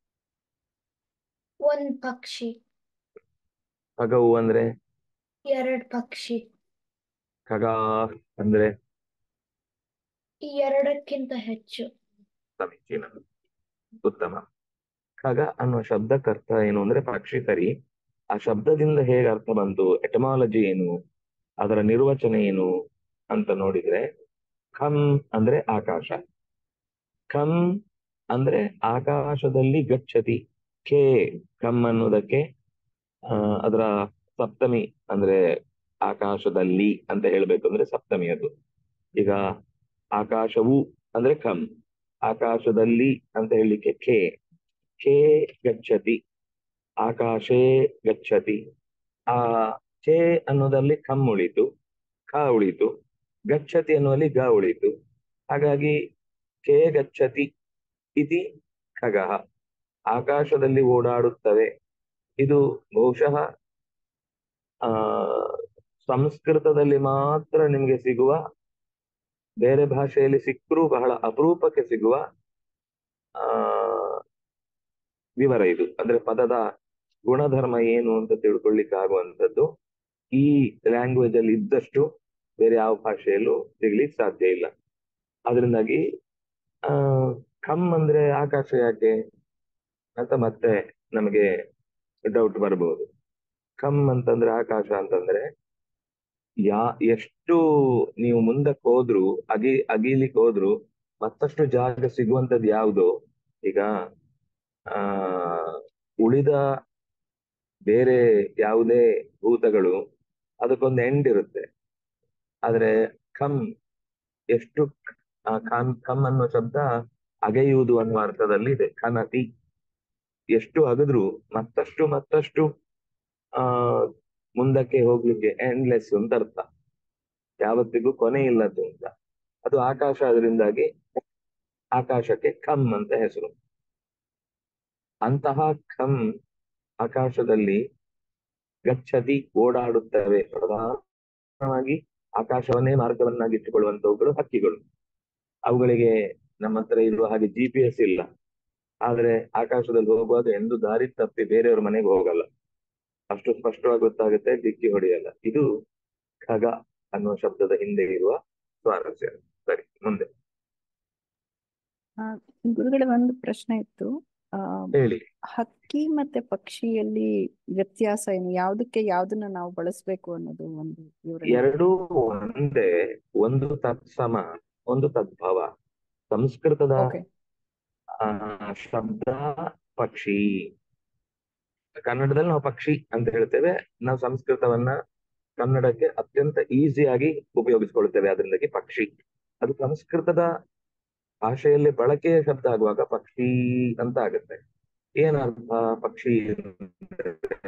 Speaker 11: ಒಂದ್ ಪಕ್ಷಿ
Speaker 2: ಖಗೌ ಅಂದ್ರೆ
Speaker 11: ಎರಡ್ ಪಕ್ಷಿ
Speaker 2: ಖಗಾ ಅಂದ್ರೆ
Speaker 11: ಈ ಎರಡಕ್ಕಿಂತ ಹೆಚ್ಚು
Speaker 2: ಸಮೀಚೀನ ಉತ್ತಮ ಖಗ ಅನ್ನುವ ಶಬ್ದಕ್ಕರ್ಥ ಏನು ಅಂದ್ರೆ ಪಕ್ಷಿ ಸರಿ ಆ ಶಬ್ದದಿಂದ ಹೇಗೆ ಅರ್ಥ ಬಂತು ಎಟಮಾಲಜಿ ಏನು ಅದರ ನಿರ್ವಚನ ಏನು ಅಂತ ನೋಡಿದ್ರೆ ಖಂ ಅಂದ್ರೆ ಆಕಾಶ ಖಂ ಅಂದ್ರೆ ಆಕಾಶದಲ್ಲಿ ಗಚ್ಚತಿ ಖೇ ಖಂ ಅನ್ನೋದಕ್ಕೆ ಆ ಅದರ ಸಪ್ತಮಿ ಅಂದ್ರೆ ಆಕಾಶದಲ್ಲಿ ಅಂತ ಹೇಳ್ಬೇಕು ಅಂದ್ರೆ ಸಪ್ತಮಿ ಅದು ಈಗ ಆಕಾಶವು ಅಂದ್ರೆ ಖಂ ಆಕಾಶದಲ್ಲಿ ಅಂತ ಹೇಳಲಿಕ್ಕೆ ಖೇ ಖೇ ಗಚ್ಚತಿ ಆಕಾಶೇ ಗಚ್ಚತಿ ಆ ಛೇ ಅನ್ನೋದಲ್ಲಿ ಖಂ ಉಳಿತು ಖ ಉಳಿತು ಗಚ್ಚತಿ ಅನ್ನುವಲ್ಲಿ ಗ ಉಳಿತು ಹಾಗಾಗಿ ಖೇ ಗಚ್ಚತಿ ಇತಿ ಖಗಃ ಆಕಾಶದಲ್ಲಿ ಓಡಾಡುತ್ತವೆ ಇದು ಬಹುಶಃ ಆ ಸಂಸ್ಕೃತದಲ್ಲಿ ಮಾತ್ರ ನಿಮ್ಗೆ ಸಿಗುವ ಬೇರೆ ಭಾಷೆಯಲ್ಲಿ ಸಿಕ್ಕರೂ ಬಹಳ ಅಪರೂಪಕ್ಕೆ ಸಿಗುವ ಆ ವಿವರ ಇದು ಅಂದ್ರೆ ಪದದ ಗುಣಧರ್ಮ ಏನು ಅಂತ ತಿಳ್ಕೊಳ್ಳಿಕ್ಕೆ ಆಗುವಂಥದ್ದು ಈ ಲ್ಯಾಂಗ್ವೇಜ್ ಅಲ್ಲಿ ಇದ್ದಷ್ಟು ಬೇರೆ ಯಾವ ಭಾಷೆಯಲ್ಲೂ ಸಿಗ್ಲಿಕ್ಕೆ ಸಾಧ್ಯ ಇಲ್ಲ ಅದರಿಂದಾಗಿ ಆ ಕಮ್ ಅಂದ್ರೆ ಆಕಾಶ ಯಾಕೆ ಅಂತ ಮತ್ತೆ ನಮಗೆ ಡೌಟ್ ಬರ್ಬೋದು ಕಮ್ ಅಂತಂದ್ರೆ ಆಕಾಶ ಅಂತಂದ್ರೆ ಯಾ ಎಷ್ಟು ನೀವು ಮುಂದಕ್ಕೆ ಹೋದ್ರು ಅಗಿ ಅಗಿಲಿಕ್ಕೆ ಹೋದ್ರು ಮತ್ತಷ್ಟು ಜಾಗ ಸಿಗುವಂತದ್ದು ಯಾವುದು ಈಗ ಆ ಉಳಿದ ಬೇರೆ ಯಾವುದೇ ಭೂತಗಳು ಅದಕ್ಕೊಂದು ಎಂಡ್ ಇರುತ್ತೆ ಆದ್ರೆ ಕಮ್ ಎಷ್ಟು ಆ ಕಮ್ ಕಮ್ ಅನ್ನೋ ಶಬ್ದ ಅಗೆಯುವುದು ಅನ್ನುವ ಅರ್ಥದಲ್ಲಿ ಇದೆ ಖನತಿ ಎಷ್ಟು ಅಗದ್ರು ಮತ್ತಷ್ಟು ಮತ್ತಷ್ಟು ಆ ಮುಂದಕ್ಕೆ ಹೋಗ್ಲಿಕ್ಕೆ ಎಂಡ್ಲೆಸ್ ಅಂತ ಅರ್ಥ ಯಾವತ್ತಿಗೂ ಕೊನೆ ಇಲ್ಲದ್ದು ಅಂತ ಅದು ಆಕಾಶ ಅದರಿಂದಾಗಿ ಆಕಾಶಕ್ಕೆ ಖಮ್ ಅಂತ ಹೆಸರು ಅಂತಹ ಖಮ್ ಆಕಾಶದಲ್ಲಿ ಗಚ್ಚತಿ ಓಡಾಡುತ್ತವೆ ಪ್ರಧಾನವಾಗಿ ಆಕಾಶವನ್ನೇ ಮಾರ್ಗವನ್ನಾಗಿಟ್ಟುಕೊಳ್ಳುವಂತವುಗಳು ಹಕ್ಕಿಗಳು ಅವುಗಳಿಗೆ ನಮ್ಮ ಹತ್ರ ಇರುವ ಹಾಗೆ ಜಿ ಪಿ ಎಸ್ ಇಲ್ಲ ಆದ್ರೆ ಆಕಾಶದಲ್ಲಿ ಹೋಗುವಾಗ ಎಂದು ದಾರಿ ತಪ್ಪಿ ಬೇರೆಯವ್ರ ಮನೆಗೆ ಹೋಗಲ್ಲ ಅಷ್ಟು ಸ್ಪಷ್ಟವಾಗಿ ಗೊತ್ತಾಗುತ್ತೆ ಡಿಕ್ಕಿ ಹೊಡೆಯಲ್ಲ ಇದು ಖಗ ಅನ್ನುವ ಶಬ್ದದ ಹಿಂದೆ ಇರುವ ಸ್ವಾರಸ್ಯ ಸರಿ ಮುಂದೆ
Speaker 4: ಆ, ಗುರುಗಳೇ ಒಂದು ಪ್ರಶ್ನೆ ಇತ್ತು ಆ,
Speaker 2: ಹೇಳಿ
Speaker 4: ಹಕ್ಕಿ ಮತ್ತೆ ಪಕ್ಷಿಯಲ್ಲಿ ವ್ಯತ್ಯಾಸ ಏನು ಯಾವ್ದಕ್ಕೆ ಯಾವ್ದನ್ನ ನಾವು ಬಳಸ್ಬೇಕು ಅನ್ನೋದು ಒಂದು ವಿವರಣೆ
Speaker 2: ಎರಡೂ ಒಂದೇ ಒಂದು ತತ್ಸಮ ಒಂದು ತದ್ಭವ ಸಂಸ್ಕೃತದ
Speaker 4: ಓಕೆ
Speaker 2: ಆ, ಶಬ್ದ ಪಕ್ಷಿ ಕನ್ನಡದಲ್ಲಿ ನಾವು ಪಕ್ಷಿ ಅಂತ ಹೇಳ್ತೇವೆ ನಾವು ಸಂಸ್ಕೃತವನ್ನ ಕನ್ನಡಕ್ಕೆ ಅತ್ಯಂತ ಈಸಿಯಾಗಿ ಉಪಯೋಗಿಸ್ಕೊಳ್ತೇವೆ ಅದರಿಂದಾಗಿ ಪಕ್ಷಿ ಅದು ಸಂಸ್ಕೃತದ ಭಾಷೆಯಲ್ಲಿ ಬಳಕೆಯ ಶಬ್ದ ಆಗುವಾಗ ಪಕ್ಷಿ ಅಂತ ಆಗುತ್ತೆ ಏನರ್ಥ ಪಕ್ಷಿ ಅಂದ್ರೆ?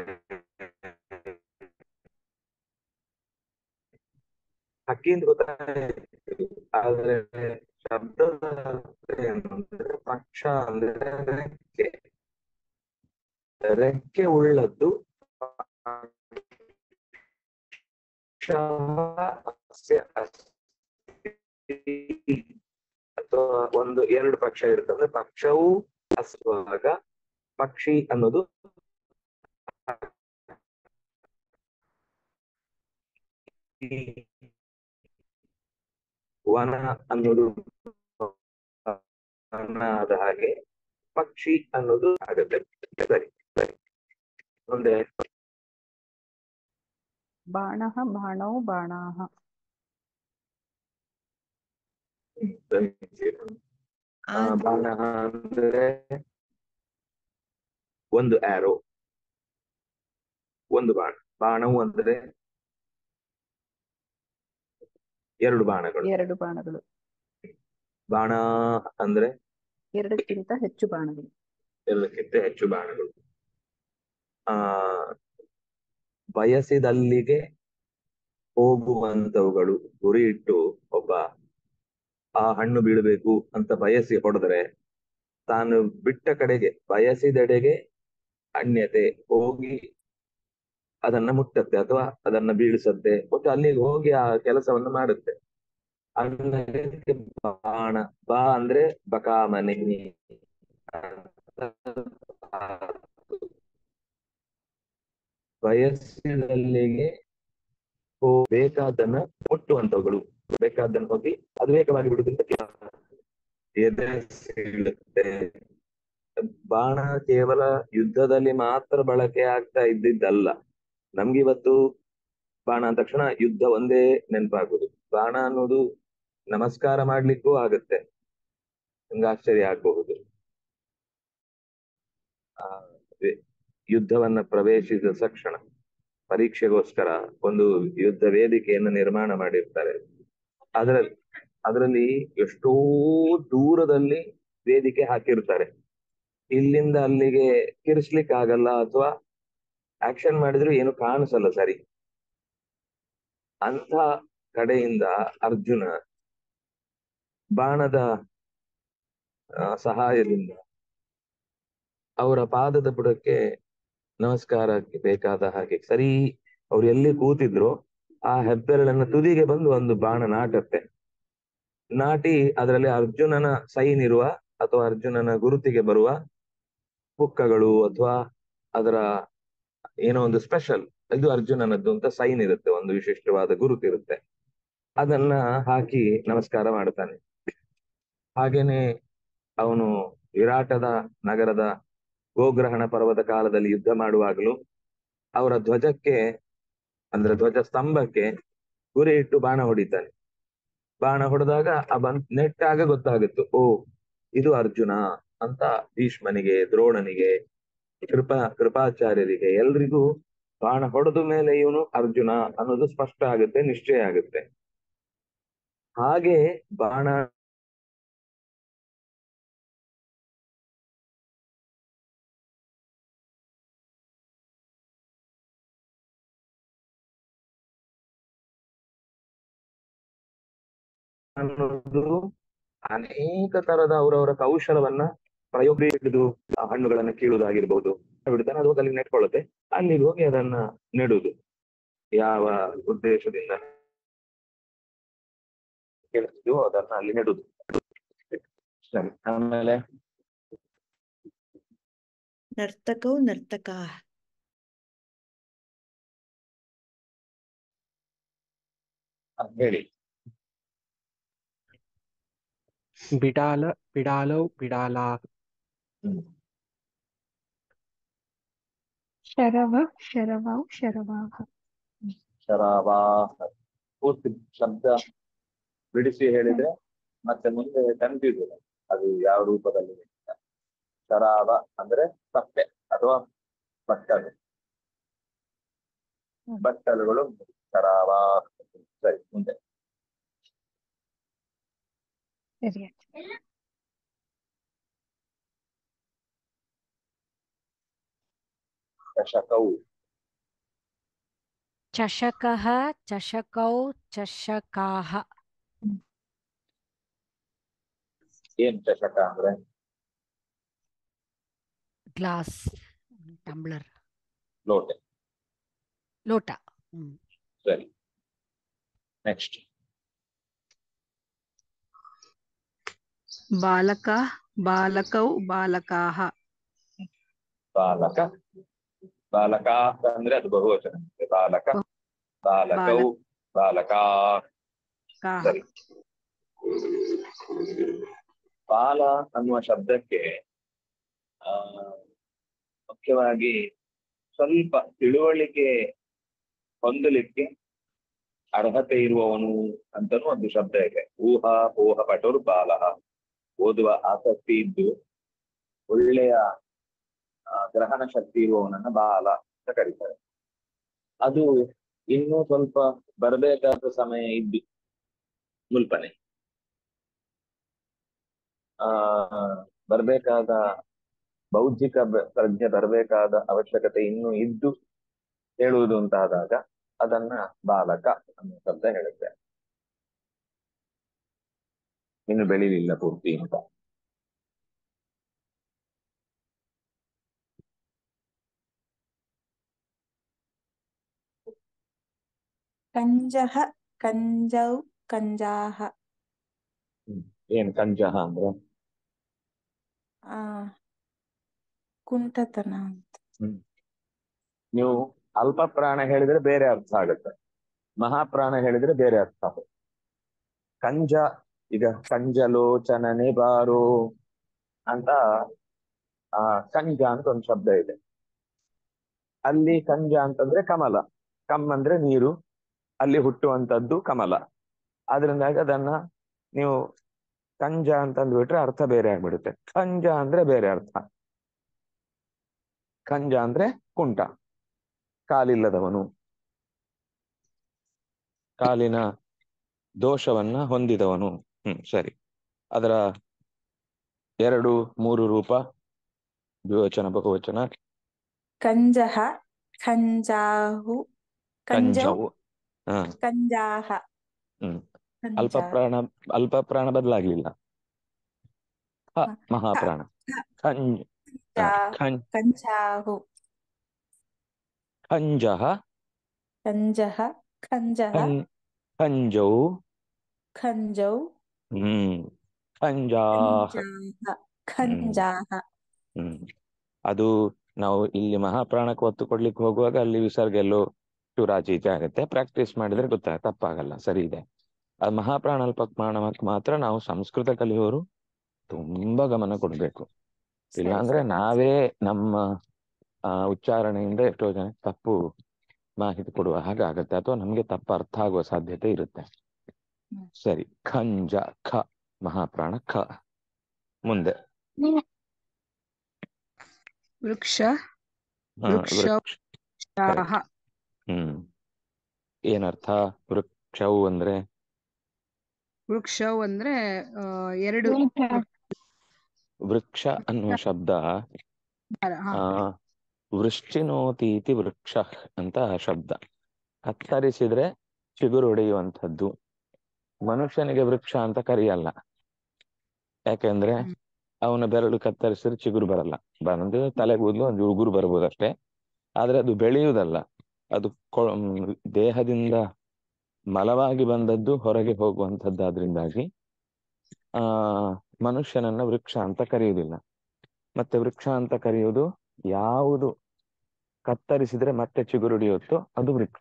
Speaker 2: ಹಕ್ಕಿ ಅಂತ ಗೊತ್ತಾಯ್ತು ಆದ್ರೆ ಶಬ್ದದ ಅರ್ಥ ಏನು ಅಂದ್ರೆ ಪಕ್ಷ ಅಂದ್ರೆ ರೆಕ್ಕೆ ರೆಕ್ಕೆ ಉಳ್ಳದ್ದು ಪಕ್ಷ ಅಸ್ತಿ. ಅಥವಾ ಒಂದು ಎರಡು ಪಕ್ಷ ಇರುತ್ತೆ ಅಂದ್ರೆ ಪಕ್ಷವು ಹಸುವಾಗ ಪಕ್ಷಿ ಅನ್ನೋದು ವನ ಅನ್ನೋದು ವನ ಆದ ಹಾಗೆ ಪಕ್ಷಿ ಅನ್ನೋದು ಆಗುತ್ತೆ ಸರಿ ಸರಿ ಮುಂದೆ
Speaker 4: ಬಾಣಃ ಬಾಣೌ ಬಾಣಾಹ
Speaker 2: ಆ, ಬಾಣ ಅಂದ್ರೆ ಒಂದು ಆರೋ ಒಂದು ಬಾಣ ಬಾಣವು ಅಂದ್ರೆ ಎರಡು ಬಾಣಗಳು
Speaker 4: ಎರಡು ಬಾಣಗಳು
Speaker 2: ಬಾಣ ಅಂದ್ರೆ
Speaker 4: ಎರಡಕ್ಕಿಂತ ಹೆಚ್ಚು ಬಾಣಗಳು
Speaker 2: ಎಲ್ಲಕ್ಕಿಂತ ಹೆಚ್ಚು ಬಾಣಗಳು ಆ ಬಯಸಿದಲ್ಲಿಗೆ ಹೋಗುವಂತವುಗಳು ಗುರಿ ಇಟ್ಟು ಒಬ್ಬ ಆ ಹಣ್ಣು ಬೀಳಬೇಕು ಅಂತ ಬಯಸಿ ಹೊಡೆದ್ರೆ ತಾನು ಬಿಟ್ಟ ಕಡೆಗೆ ಬಯಸಿದೆಡೆಗೆ ಅನ್ಯತೆ ಹೋಗಿ ಅದನ್ನ ಮುಟ್ಟತ್ತೆ ಅಥವಾ ಅದನ್ನ ಬೀಳಿಸತ್ತೆ ಒಟ್ಟು ಅಲ್ಲಿಗೆ ಹೋಗಿ ಆ ಕೆಲಸವನ್ನು ಮಾಡುತ್ತೆ ಅನ್ನಕ್ಕೆ ಬಾಣ ಬಾ ಅಂದ್ರೆ ಬಕಾಮನೆ ಬಯಸಿದಲ್ಲಿಗೆ ಹೋ ಬೇಕಾದನ್ನ ಮುಟ್ಟುವಂತವುಗಳು ಬೇಕಾದನ್ನ ಹೋಗಿ ಅದು ವೇಗವಾಗಿ ಬಿಡುವುದರಿಂದ ಎದೆ ಸೀಳುತ್ತೆ ಬಾಣ ಕೇವಲ ಯುದ್ಧದಲ್ಲಿ ಮಾತ್ರ ಬಳಕೆ ಆಗ್ತಾ ಇದ್ದಿದ್ದಲ್ಲ ನಮ್ಗೆ ಇವತ್ತು ಬಾಣ ಅಂದ ತಕ್ಷಣ ಯುದ್ಧ ಒಂದೇ ನೆನಪಾಗುದು ಬಾಣ ಅನ್ನೋದು ನಮಸ್ಕಾರ ಮಾಡ್ಲಿಕ್ಕೂ ಆಗುತ್ತೆ ನಿಮ್ಗೆ ಆಶ್ಚರ್ಯ ಆಗಬಹುದು ಆ ವೆ- ಯುದ್ಧವನ್ನ ಪ್ರವೇಶಿಸಿದ ತಕ್ಷಣ ಪರೀಕ್ಷೆಗೋಸ್ಕರ ಒಂದು ಯುದ್ಧ ವೇದಿಕೆಯನ್ನು ನಿರ್ಮಾಣ ಮಾಡಿರ್ತಾರೆ ಅದರಲ್ಲಿ ಅದರಲ್ಲಿ ಎಷ್ಟೋ ದೂರದಲ್ಲಿ ವೇದಿಕೆ ಹಾಕಿರ್ತಾರೆ ಇಲ್ಲಿಂದ ಅಲ್ಲಿಗೆ ಕಿರಿಸ್ಲಿಕ್ಕೆ ಆಗಲ್ಲ ಅಥವಾ ಆಕ್ಷನ್ ಮಾಡಿದ್ರು ಏನು ಕಾಣಿಸಲ್ಲ ಸರಿ ಅಂತ ಕಡೆಯಿಂದ ಅರ್ಜುನ ಬಾಣದ ಆ, ಸಹಾಯದಿಂದ ಅವರ ಪಾದದ ಬುಡಕ್ಕೆ ನಮಸ್ಕಾರಕ್ಕೆ ಬೇಕಾದ ಹಾಗೆ ಸರಿ ಅವ್ರು ಎಲ್ಲಿ ಕೂತಿದ್ರು ಆ ಹೆಬ್ಬೆರಳನ್ನ ತುದಿಗೆ ಬಂದು ಒಂದು ಬಾಣ ನಾಟತ್ತೆ ನಾಟಿ ಅದರಲ್ಲಿ ಅರ್ಜುನನ ಸೈನ್ ಇರುವ ಅಥವಾ ಅರ್ಜುನನ ಗುರುತಿಗೆ ಬರುವ ಪುಕ್ಕಗಳು ಅಥವಾ ಅದರ ಏನೋ ಒಂದು ಸ್ಪೆಷಲ್ ಇದು ಅರ್ಜುನನದ್ದು ಅಂತ ಸೈನ್ ಇರುತ್ತೆ ಒಂದು ವಿಶಿಷ್ಟವಾದ ಗುರುತಿರುತ್ತೆ ಅದನ್ನ ಹಾಕಿ ನಮಸ್ಕಾರ ಮಾಡ್ತಾನೆ ಹಾಗೇನೆ ಅವನು ವಿರಾಟದ ನಗರದ ಗೋಗ್ರಹಣ ಪರ್ವದ ಕಾಲದಲ್ಲಿ ಯುದ್ಧ ಮಾಡುವಾಗಲೂ ಅವರ ಧ್ವಜಕ್ಕೆ ಅಂದ್ರೆ ಧ್ವಜ ಸ್ತಂಭಕ್ಕೆ ಗುರಿ ಇಟ್ಟು ಬಾಣ ಹೊಡಿತಾನೆ ಬಾಣ ಹೊಡೆದಾಗ ಆ ಬಂದ್ ನೆಟ್ಟಾಗ ಗೊತ್ತಾಗುತ್ತು ಓ ಇದು ಅರ್ಜುನ ಅಂತ ಭೀಷ್ಮನಿಗೆ ದ್ರೋಣನಿಗೆ ಕೃಪಾ ಕೃಪಾಚಾರ್ಯರಿಗೆ ಎಲ್ರಿಗೂ ಬಾಣ ಹೊಡೆದ ಮೇಲೆ ಇವನು ಅರ್ಜುನ ಅನ್ನೋದು ಸ್ಪಷ್ಟ ಆಗುತ್ತೆ ನಿಶ್ಚಯ ಆಗುತ್ತೆ ಹಾಗೆ ಬಾಣ ಅನ್ನೋದು ಅನೇಕ ತರದ ಅವರವರ ಕೌಶಲವನ್ನ ಪ್ರಯೋಗ ಹಿಡಿದು ಆ ಹಣ್ಣುಗಳನ್ನ ಕೀಳುವುದಾಗಿರ್ಬೋದು ಬಿಡ್ತಾನೆ ಅದು ಹೋಗಿ ಅಲ್ಲಿ ನೆಟ್ಕೊಳ್ಳುತ್ತೆ ಅಲ್ಲಿಗೆ ಹೋಗಿ ಅದನ್ನ ನೆಡುವುದು ಯಾವ ಉದ್ದೇಶದಿಂದ ಕೇಳಿಸ್ತೀವೋ ಅದನ್ನ ಅಲ್ಲಿ ನೆಡುದು ಸರಿ ಆಮೇಲೆ
Speaker 1: ನರ್ತಕೌ ನರ್ತಕಾ
Speaker 2: ಆ, ಹೇಳಿ
Speaker 10: ಬಿಡಾಲ ಬಿಡಾಲೌ ಬಿಡಾಲಾ
Speaker 5: ಶರವ ಶರವೌ ಶರವಾಹ
Speaker 2: ಶರಾವಾ ಪೂರ್ತಿ ಶಬ್ದ ಬಿಡಿಸಿ ಹೇಳಿದ್ರೆ ಮತ್ತೆ ಮುಂದೆ ಕನ್ಫ್ಯೂಸ್ ಅದು ಯಾವ ರೂಪದಲ್ಲಿ ಅಂತ. ಶರಾವ ಅಂದ್ರೆ ತಪ್ಪೆ ಅಥವಾ ಬಟ್ಟಲು ಬಟ್ಟಲುಗಳು ಶರಾವ ಸರಿ ಮುಂದೆ
Speaker 5: ಸರಿ
Speaker 2: ಚಷಕವು
Speaker 8: ಚಷಕಃ ಚಷಕೌ ಚಷಕಾಹ
Speaker 2: ಏನ್ ಚಷಕ ಅಂದ್ರೆ
Speaker 8: ಗ್ಲಾಸ್ ಟಂಬ್ಲರ್
Speaker 2: ಲೋಟೆ
Speaker 8: ಲೋಟ ಹ್ಮ್
Speaker 2: ಸರಿ ನೆಕ್ಸ್ಟ್
Speaker 4: ಬಾಲಕ ಬಾಲಕೌ ಬಾಲಕಾಹ
Speaker 2: ಬಾಲಕ ಬಾಲಕ ಅಂದ್ರೆ ಅದು ಬಹುವಚನ ಬಾಲಕ ಬಾಲಕವು ಬಾಲಕಾ
Speaker 4: ಕಾಹ
Speaker 2: ಸರಿ ಬಾಲ ಅನ್ನುವ ಶಬ್ದಕ್ಕೆ ಆ ಮುಖ್ಯವಾಗಿ ಸ್ವಲ್ಪ ತಿಳುವಳಿಕೆ ಹೊಂದಲಿಕ್ಕೆ ಅರ್ಹತೆ ಇರುವವನು ಅಂತನೂ ಒಂದು ಶಬ್ದ ಇದೆ ಊಹಾ ಊಹ ಪಟುರ್ ಬಾಲ ಓದುವ ಆಸಕ್ತಿ ಇದ್ದು ಒಳ್ಳೆಯ ಆ, ಗ್ರಹಣ ಶಕ್ತಿ ಇರುವವನನ್ನ ಬಾಲ ಅಂತ ಕರೀತಾರೆ ಅದು ಇನ್ನೂ ಸ್ವಲ್ಪ ಬರಬೇಕಾದ ಸಮಯ ಇದ್ದು ಮುಲ್ಪನೆ ಆ ಬರ್ಬೇಕಾದ ಬೌದ್ಧಿಕ ಬ- ಪ್ರಜ್ಞೆ ಬರಬೇಕಾದ ಅವಶ್ಯಕತೆ ಇನ್ನೂ ಇದ್ದು ಹೇಳುವುದು ಅಂತಾದಾಗ ಅದನ್ನ ಬಾಲಕ ಅನ್ನೋ ಶಬ್ದ ಹೇಳುತ್ತೆ ಇನ್ನು ಬೆಳಿಲಿಲ್ಲ ಪೂರ್ತಿ ಅಂತ
Speaker 12: ಕಂಜಃ ಕಂಜೌ ಕಂಜಾಹ
Speaker 2: ಏನ್ ಕಂಜಹ ಅಂದ್ರೆ
Speaker 12: ಆ ಕುಂಟತನ ಅಂತ
Speaker 2: ಹ್ಮ್ ನೀವು ಅಲ್ಪ ಪ್ರಾಣ ಹೇಳಿದ್ರೆ ಬೇರೆ ಅರ್ಥ ಆಗುತ್ತೆ ಮಹಾಪ್ರಾಣ ಹೇಳಿದ್ರೆ ಬೇರೆ ಅರ್ಥ ಆಗುತ್ತೆ ಕಂಜ ಈಗ ಕಂಜಲೋಚನನೆ ಬಾರೋ ಅಂತ ಆ ಕಂಜ ಅಂತ ಒಂದು ಶಬ್ದ ಇದೆ ಅಲ್ಲಿ ಕಂಜ ಅಂತಂದ್ರೆ ಕಮಲ ಕಮ್ ಅಂದ್ರೆ ನೀರು ಅಲ್ಲಿ ಹುಟ್ಟುವಂತದ್ದು ಕಮಲ ಆದ್ರಿಂದಾಗಿ ಅದನ್ನ ನೀವು ಕಂಜ ಅಂತ ಅಂದ್ಬಿಟ್ರೆ ಅರ್ಥ ಬೇರೆ ಆಗ್ಬಿಡುತ್ತೆ ಕಂಜ ಅಂದ್ರೆ ಬೇರೆ ಅರ್ಥ ಕಂಜ ಅಂದ್ರೆ ಕುಂಟ ಕಾಲಿಲ್ಲದವನು ಕಾಲಿನ ದೋಷವನ್ನ ಹೊಂದಿದವನು ಹ್ಮ್ ಸರಿ ಅದರ ಎರಡು ಮೂರು ರೂಪ ದ್ವಿವಚನ ಬಹುವಚನ
Speaker 12: ಕಂಜಃ ಖಂಜಾಹು ಕಂಜೌ
Speaker 2: ಕಂಜವು ಹ
Speaker 12: ಕಂಜಾಹ
Speaker 2: ಹ್ಮ್ ಅಲ್ಪ
Speaker 12: ಕಂಜಾಹ
Speaker 2: ಪ್ರಾಣ ಅಲ್ಪ ಪ್ರಾಣ ಬದಲಾಗ್ಲಿಲ್ಲ ಹ
Speaker 12: ಹ,
Speaker 2: ಮಹಾಪ್ರಾಣ
Speaker 12: ಹ,
Speaker 2: ಖಂಜ್ ಹ,
Speaker 12: ಜಾ
Speaker 2: ಖಂಜ್
Speaker 12: ಕಂಜಾಹು
Speaker 2: ಖಂಜಃ
Speaker 12: ಕಂಜಃ ಖಂಜಃ
Speaker 2: ಖಂ ಖಂಜೌ
Speaker 12: ಖಂಜೌ
Speaker 2: ಹ್ಮ್ ಖಂಜಾಹ
Speaker 12: ಖಂಜಾಹ
Speaker 2: ಹ್ಮ್
Speaker 12: ಖಂಜಾಹ
Speaker 2: ಹ್ಮ್ ಅದು ನಾವು ಇಲ್ಲಿ ಮಹಾಪ್ರಾಣಕ್ಕೆ ಒತ್ತು ಕೊಡ್ಲಿಕ್ಕೆ ಹೋಗುವಾಗ ಅಲ್ಲಿ ವಿಸರ್ಗ ಎಲ್ಲೋ ಚೂರಾಚೀಚೆ ಆಗುತ್ತೆ ಪ್ರಾಕ್ಟೀಸ್ ಮಾಡಿದ್ರೆ ಗೊತ್ತಾಗ ತಪ್ಪಾಗಲ್ಲ ಸರಿ ಇದೆ ಅದು ಮಹಾಪ್ರಾಣ ಅಲ್ಪ ಪ್ರಾಣಕ್ಕೆ ಮಾತ್ರ ನಾವು ಸಂಸ್ಕೃತ ಕಲಿಯೋರು ತುಂಬಾ ಗಮನ ಕೊಡ್ಬೇಕು
Speaker 12: ಸರಿ
Speaker 2: ಇಲ್ಲಾಂದ್ರೆ
Speaker 12: ಸರಿ
Speaker 2: ನಾವೇ ನಮ್ಮ ಆ ಉಚ್ಚಾರಣೆಯಿಂದ ಎಷ್ಟೋ ಜನ ತಪ್ಪು ಮಾಹಿತಿ ಕೊಡುವ ಹಾಗೆ ಆಗತ್ತೆ ಅಥವಾ ನಮ್ಗೆ ತಪ್ಪು ಅರ್ಥ ಆಗುವ ಸಾಧ್ಯತೆ ಇರುತ್ತೆ
Speaker 12: ಹ್ಮ್.
Speaker 2: ಸರಿ ಖಂಜ ಖ ಮಹಾಪ್ರಾಣ ಖ ಮುಂದೆ
Speaker 4: ವೃಕ್ಷ
Speaker 2: ಹ,
Speaker 4: ವೃಕ್ಷ
Speaker 2: ವೃಕ್ಷ ಕರೆಕ್ಟ್ ಹ್ಮ್ ಏನರ್ಥ ವೃಕ್ಷವು ಅಂದ್ರೆ
Speaker 4: ವೃಕ್ಷವು ಅಂದ್ರೆ ಆ, ಎರಡು
Speaker 2: ವೃಕ್ಷ ಅನ್ನುವ ಶಬ್ದ
Speaker 4: ಹಾ
Speaker 2: ಆ ವೃಶ್ಚಿನೋತೀತಿ ವೃಕ್ಷ ಅಂತ ಶಬ್ದ ಕತ್ತರಿಸಿದ್ರೆ ಚಿಗುರು ಹೊಡೆಯುವಂಥದ್ದು ಮನುಷ್ಯನಿಗೆ ವೃಕ್ಷ ಅಂತ ಕರೆಯಲ್ಲ ಯಾಕೆಂದ್ರೆ
Speaker 4: ಹ್ಮ್.
Speaker 2: ಅವನ ಬೆರಳು ಕತ್ತರಿಸಿದ್ರೆ ಚಿಗುರು ಬರಲ್ಲ ಬಂದು ತಲೆಗೂದಲು ಒಂದು ಉಗುರು ಬರ್ಬೋದಷ್ಟೇ ಆದ್ರೆ ಅದು ಬೆಳೆಯುವುದಲ್ಲ ಅದು ಕೊ- ಮ್, ದೇಹದಿಂದ ಮಲವಾಗಿ ಬಂದದ್ದು ಹೊರಗೆ ಹೋಗುವಂಥದ್ದಾದ್ರಿಂದಾಗಿ ಆ ಮನುಷ್ಯನನ್ನ ವೃಕ್ಷ ಅಂತ ಕರೆಯುವುದಿಲ್ಲ ಮತ್ತೆ ವೃಕ್ಷ ಅಂತ ಕರೆಯುವುದು ಯಾವುದು ಕತ್ತರಿಸಿದ್ರೆ ಮತ್ತೆ ಚಿಗುರುಡಿಯುತ್ತೋ ಅದು ವೃಕ್ಷ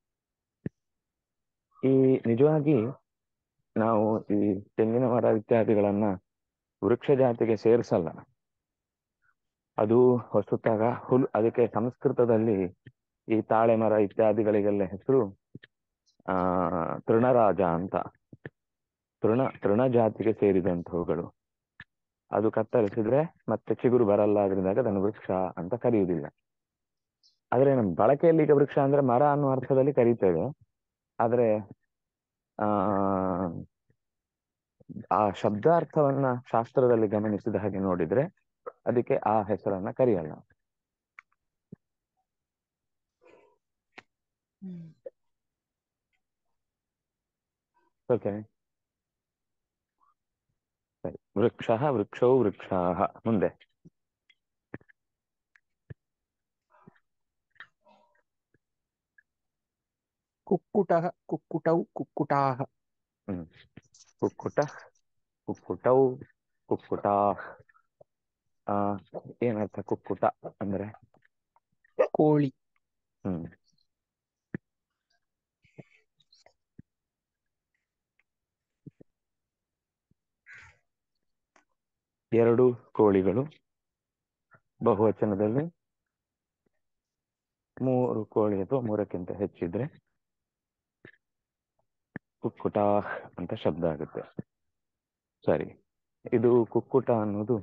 Speaker 2: ಈ ನಿಜವಾಗಿ ನಾವು ಈ ತೆಂಗಿನ ಮರ ಇತ್ಯಾದಿಗಳನ್ನ ವೃಕ್ಷ ಜಾತಿಗೆ ಸೇರಿಸಲ್ಲ ಅದು ಹೊಸತಾಗ ಹುಲ್ ಅದಕ್ಕೆ ಸಂಸ್ಕೃತದಲ್ಲಿ ಈ ತಾಳೆ ಮರ ಇತ್ಯಾದಿಗಳಿಗೆಲ್ಲ ಹೆಸರು ಆ ತೃಣರಾಜ ಅಂತ ತೃಣ ತೃಣ ಜಾತಿಗೆ ಸೇರಿದಂತಹವುಗಳು ಅದು ಕತ್ತರಿಸಿದ್ರೆ ಮತ್ತೆ ಚಿಗುರು ಬರಲ್ಲ ಅದರಿಂದಾಗ ಅದನ್ನು ವೃಕ್ಷ ಅಂತ ಕರೆಯುವುದಿಲ್ಲ ಆದ್ರೆ ನಮ್ಮ ಬಳಕೆಯಲ್ಲಿ ಈಗ ವೃಕ್ಷ ಅಂದ್ರೆ ಮರ ಅನ್ನುವ ಅರ್ಥದಲ್ಲಿ ಕರೀತೇವೆ ಆದ್ರೆ ಆ ಆ ಶಬ್ದಾರ್ಥವನ್ನ ಶಾಸ್ತ್ರದಲ್ಲಿ ಗಮನಿಸಿದ ಹಾಗೆ ನೋಡಿದ್ರೆ ಅದಕ್ಕೆ ಆ ಹೆಸರನ್ನ ಕರೆಯಲ್ಲ
Speaker 4: ಹ್ಮ್.
Speaker 2: ಓಕೆ ಸರಿ ವೃಕ್ಷ ವೃಕ್ಷೌ ವೃಕ್ಷಾಹ ಮುಂದೆ
Speaker 10: ಕುಕ್ಕುಟಃ ಕುಕ್ಕುಟೌ ಕುಕ್ಕುಟಾಹ
Speaker 2: ಹ್ಮ್ ಕುಕ್ಕುಟ ಕುಕ್ಕುಟೌ ಕುಕ್ಕುಟಾ ಆ ಏನರ್ಥ ಕುಕ್ಕುಟ ಅಂದ್ರೆ
Speaker 10: ಕೋಳಿ
Speaker 2: ಹ್ಮ್ ಎರಡು ಕೋಳಿಗಳು ಬಹುವಚನದಲ್ಲಿ
Speaker 13: ಮೂರು ಕೋಳಿ ಅಥವಾ ಮೂರಕ್ಕಿಂತ ಹೆಚ್ಚಿದ್ರೆ ಕುಕ್ಕುಟ ಅಂತ ಶಬ್ದ ಆಗುತ್ತೆ ಸರಿ ಇದು ಕುಕ್ಕುಟ ಅನ್ನೋದು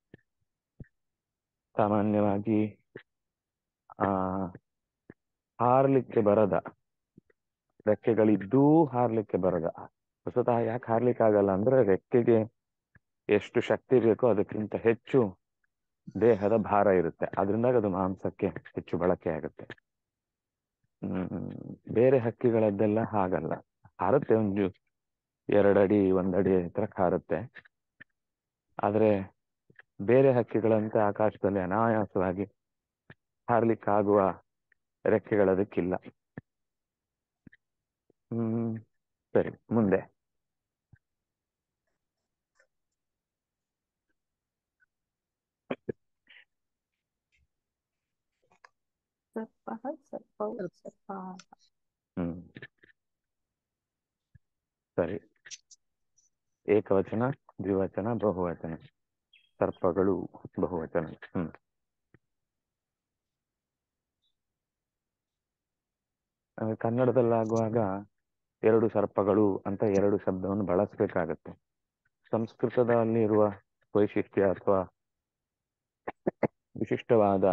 Speaker 13: ಸಾಮಾನ್ಯವಾಗಿ ಆ ಹಾರ್ಲಿಕ್ಕೆ ಬರದ ರೆಕ್ಕೆಗಳಿದ್ದೂ ಹಾರ್ಲಿಕ್ಕೆ ಬರದ ಸ್ವತಃ ಯಾಕೆ ಹಾರ್ಲಿಕ್ಕೆ ಆಗಲ್ಲ ಅಂದ್ರೆ ರೆಕ್ಕೆಗೆ ಎಷ್ಟು ಶಕ್ತಿ ಬೇಕೋ ಅದಕ್ಕಿಂತ ಹೆಚ್ಚು ದೇಹದ ಭಾರ ಇರುತ್ತೆ ಅದರಿಂದಾಗ ಅದು ಮಾಂಸಕ್ಕೆ ಹೆಚ್ಚು ಬಳಕೆ ಆಗುತ್ತೆ ಹ್ಮ್ ಬೇರೆ ಹಕ್ಕಿಗಳದ್ದೆಲ್ಲ ಹಾಗಲ್ಲ ಹಾರುತ್ತೆ ಒಂದು ಎರಡಡಿ ಒಂದಡಿ ಹತ್ರ ಹಾರುತ್ತೆ ಆದ್ರೆ ಬೇರೆ ಹಕ್ಕಿಗಳಂತೆ ಆಕಾಶದಲ್ಲಿ ಅನಾಯಾಸವಾಗಿ ಹಾರ್ಲಿಕ್ಕಾಗುವ ರೆಕ್ಕೆಗಳದಕ್ಕಿಲ್ಲ ಹ್ಮ್ ಸರಿ ಮುಂದೆ
Speaker 4: ಸರ್ಪಃ ಸರ್ಪೌ ಸರ್ಪಾಃ
Speaker 13: ಹ್ಮ್ ಸರಿ ಏಕವಚನ ದ್ವಿವಚನ ಬಹುವಚನ ಸರ್ಪಗಳು ಬಹುವಚನ ಹ್ಮ್ ಆ, ಕನ್ನಡದಲ್ಲಾಗುವಾಗ ಎರಡು ಸರ್ಪಗಳು ಅಂತ ಎರಡು ಶಬ್ದವನ್ನು ಬಳಸಬೇಕಾಗತ್ತೆ ಸಂಸ್ಕೃತದಲ್ಲಿ ಇರುವ ವೈಶಿಷ್ಟ್ಯ ಅಥವಾ ವಿಶಿಷ್ಟವಾದ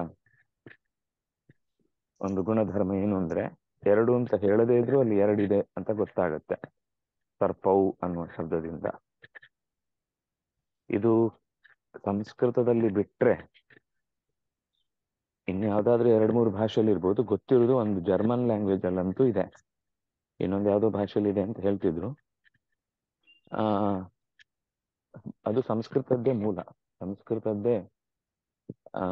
Speaker 13: ಒಂದು ಗುಣಧರ್ಮ ಏನು ಅಂದ್ರೆ ಎರಡು ಅಂತ ಹೇಳದೇ ಇದ್ರೂ ಅಲ್ಲಿ ಎರಡಿದೆ ಅಂತ ಗೊತ್ತಾಗುತ್ತೆ ಸರ್ಪವು ಅನ್ನುವ ಶಬ್ದದಿಂದ ಇದು ಸಂಸ್ಕೃತದಲ್ಲಿ ಬಿಟ್ರೆ ಇನ್ಯಾವುದಾದ್ರೂ ಎರಡು ಮೂರು ಭಾಷೆಯಲ್ಲಿ ಇರ್ಬೋದು ಗೊತ್ತಿರೋದು ಒಂದು ಜರ್ಮನ್ ಲ್ಯಾಂಗ್ವೇಜ್ ಅಲ್ಲಂತೂ ಇದೆ ಇನ್ನೊಂದು ಯಾವುದೋ ಭಾಷೆಯಲ್ಲಿ ಇದೆ ಅಂತ ಹೇಳ್ತಿದ್ರು ಆ ಅದು ಸಂಸ್ಕೃತದ್ದೇ ಮೂಲ ಸಂಸ್ಕೃತದ್ದೇ ಆ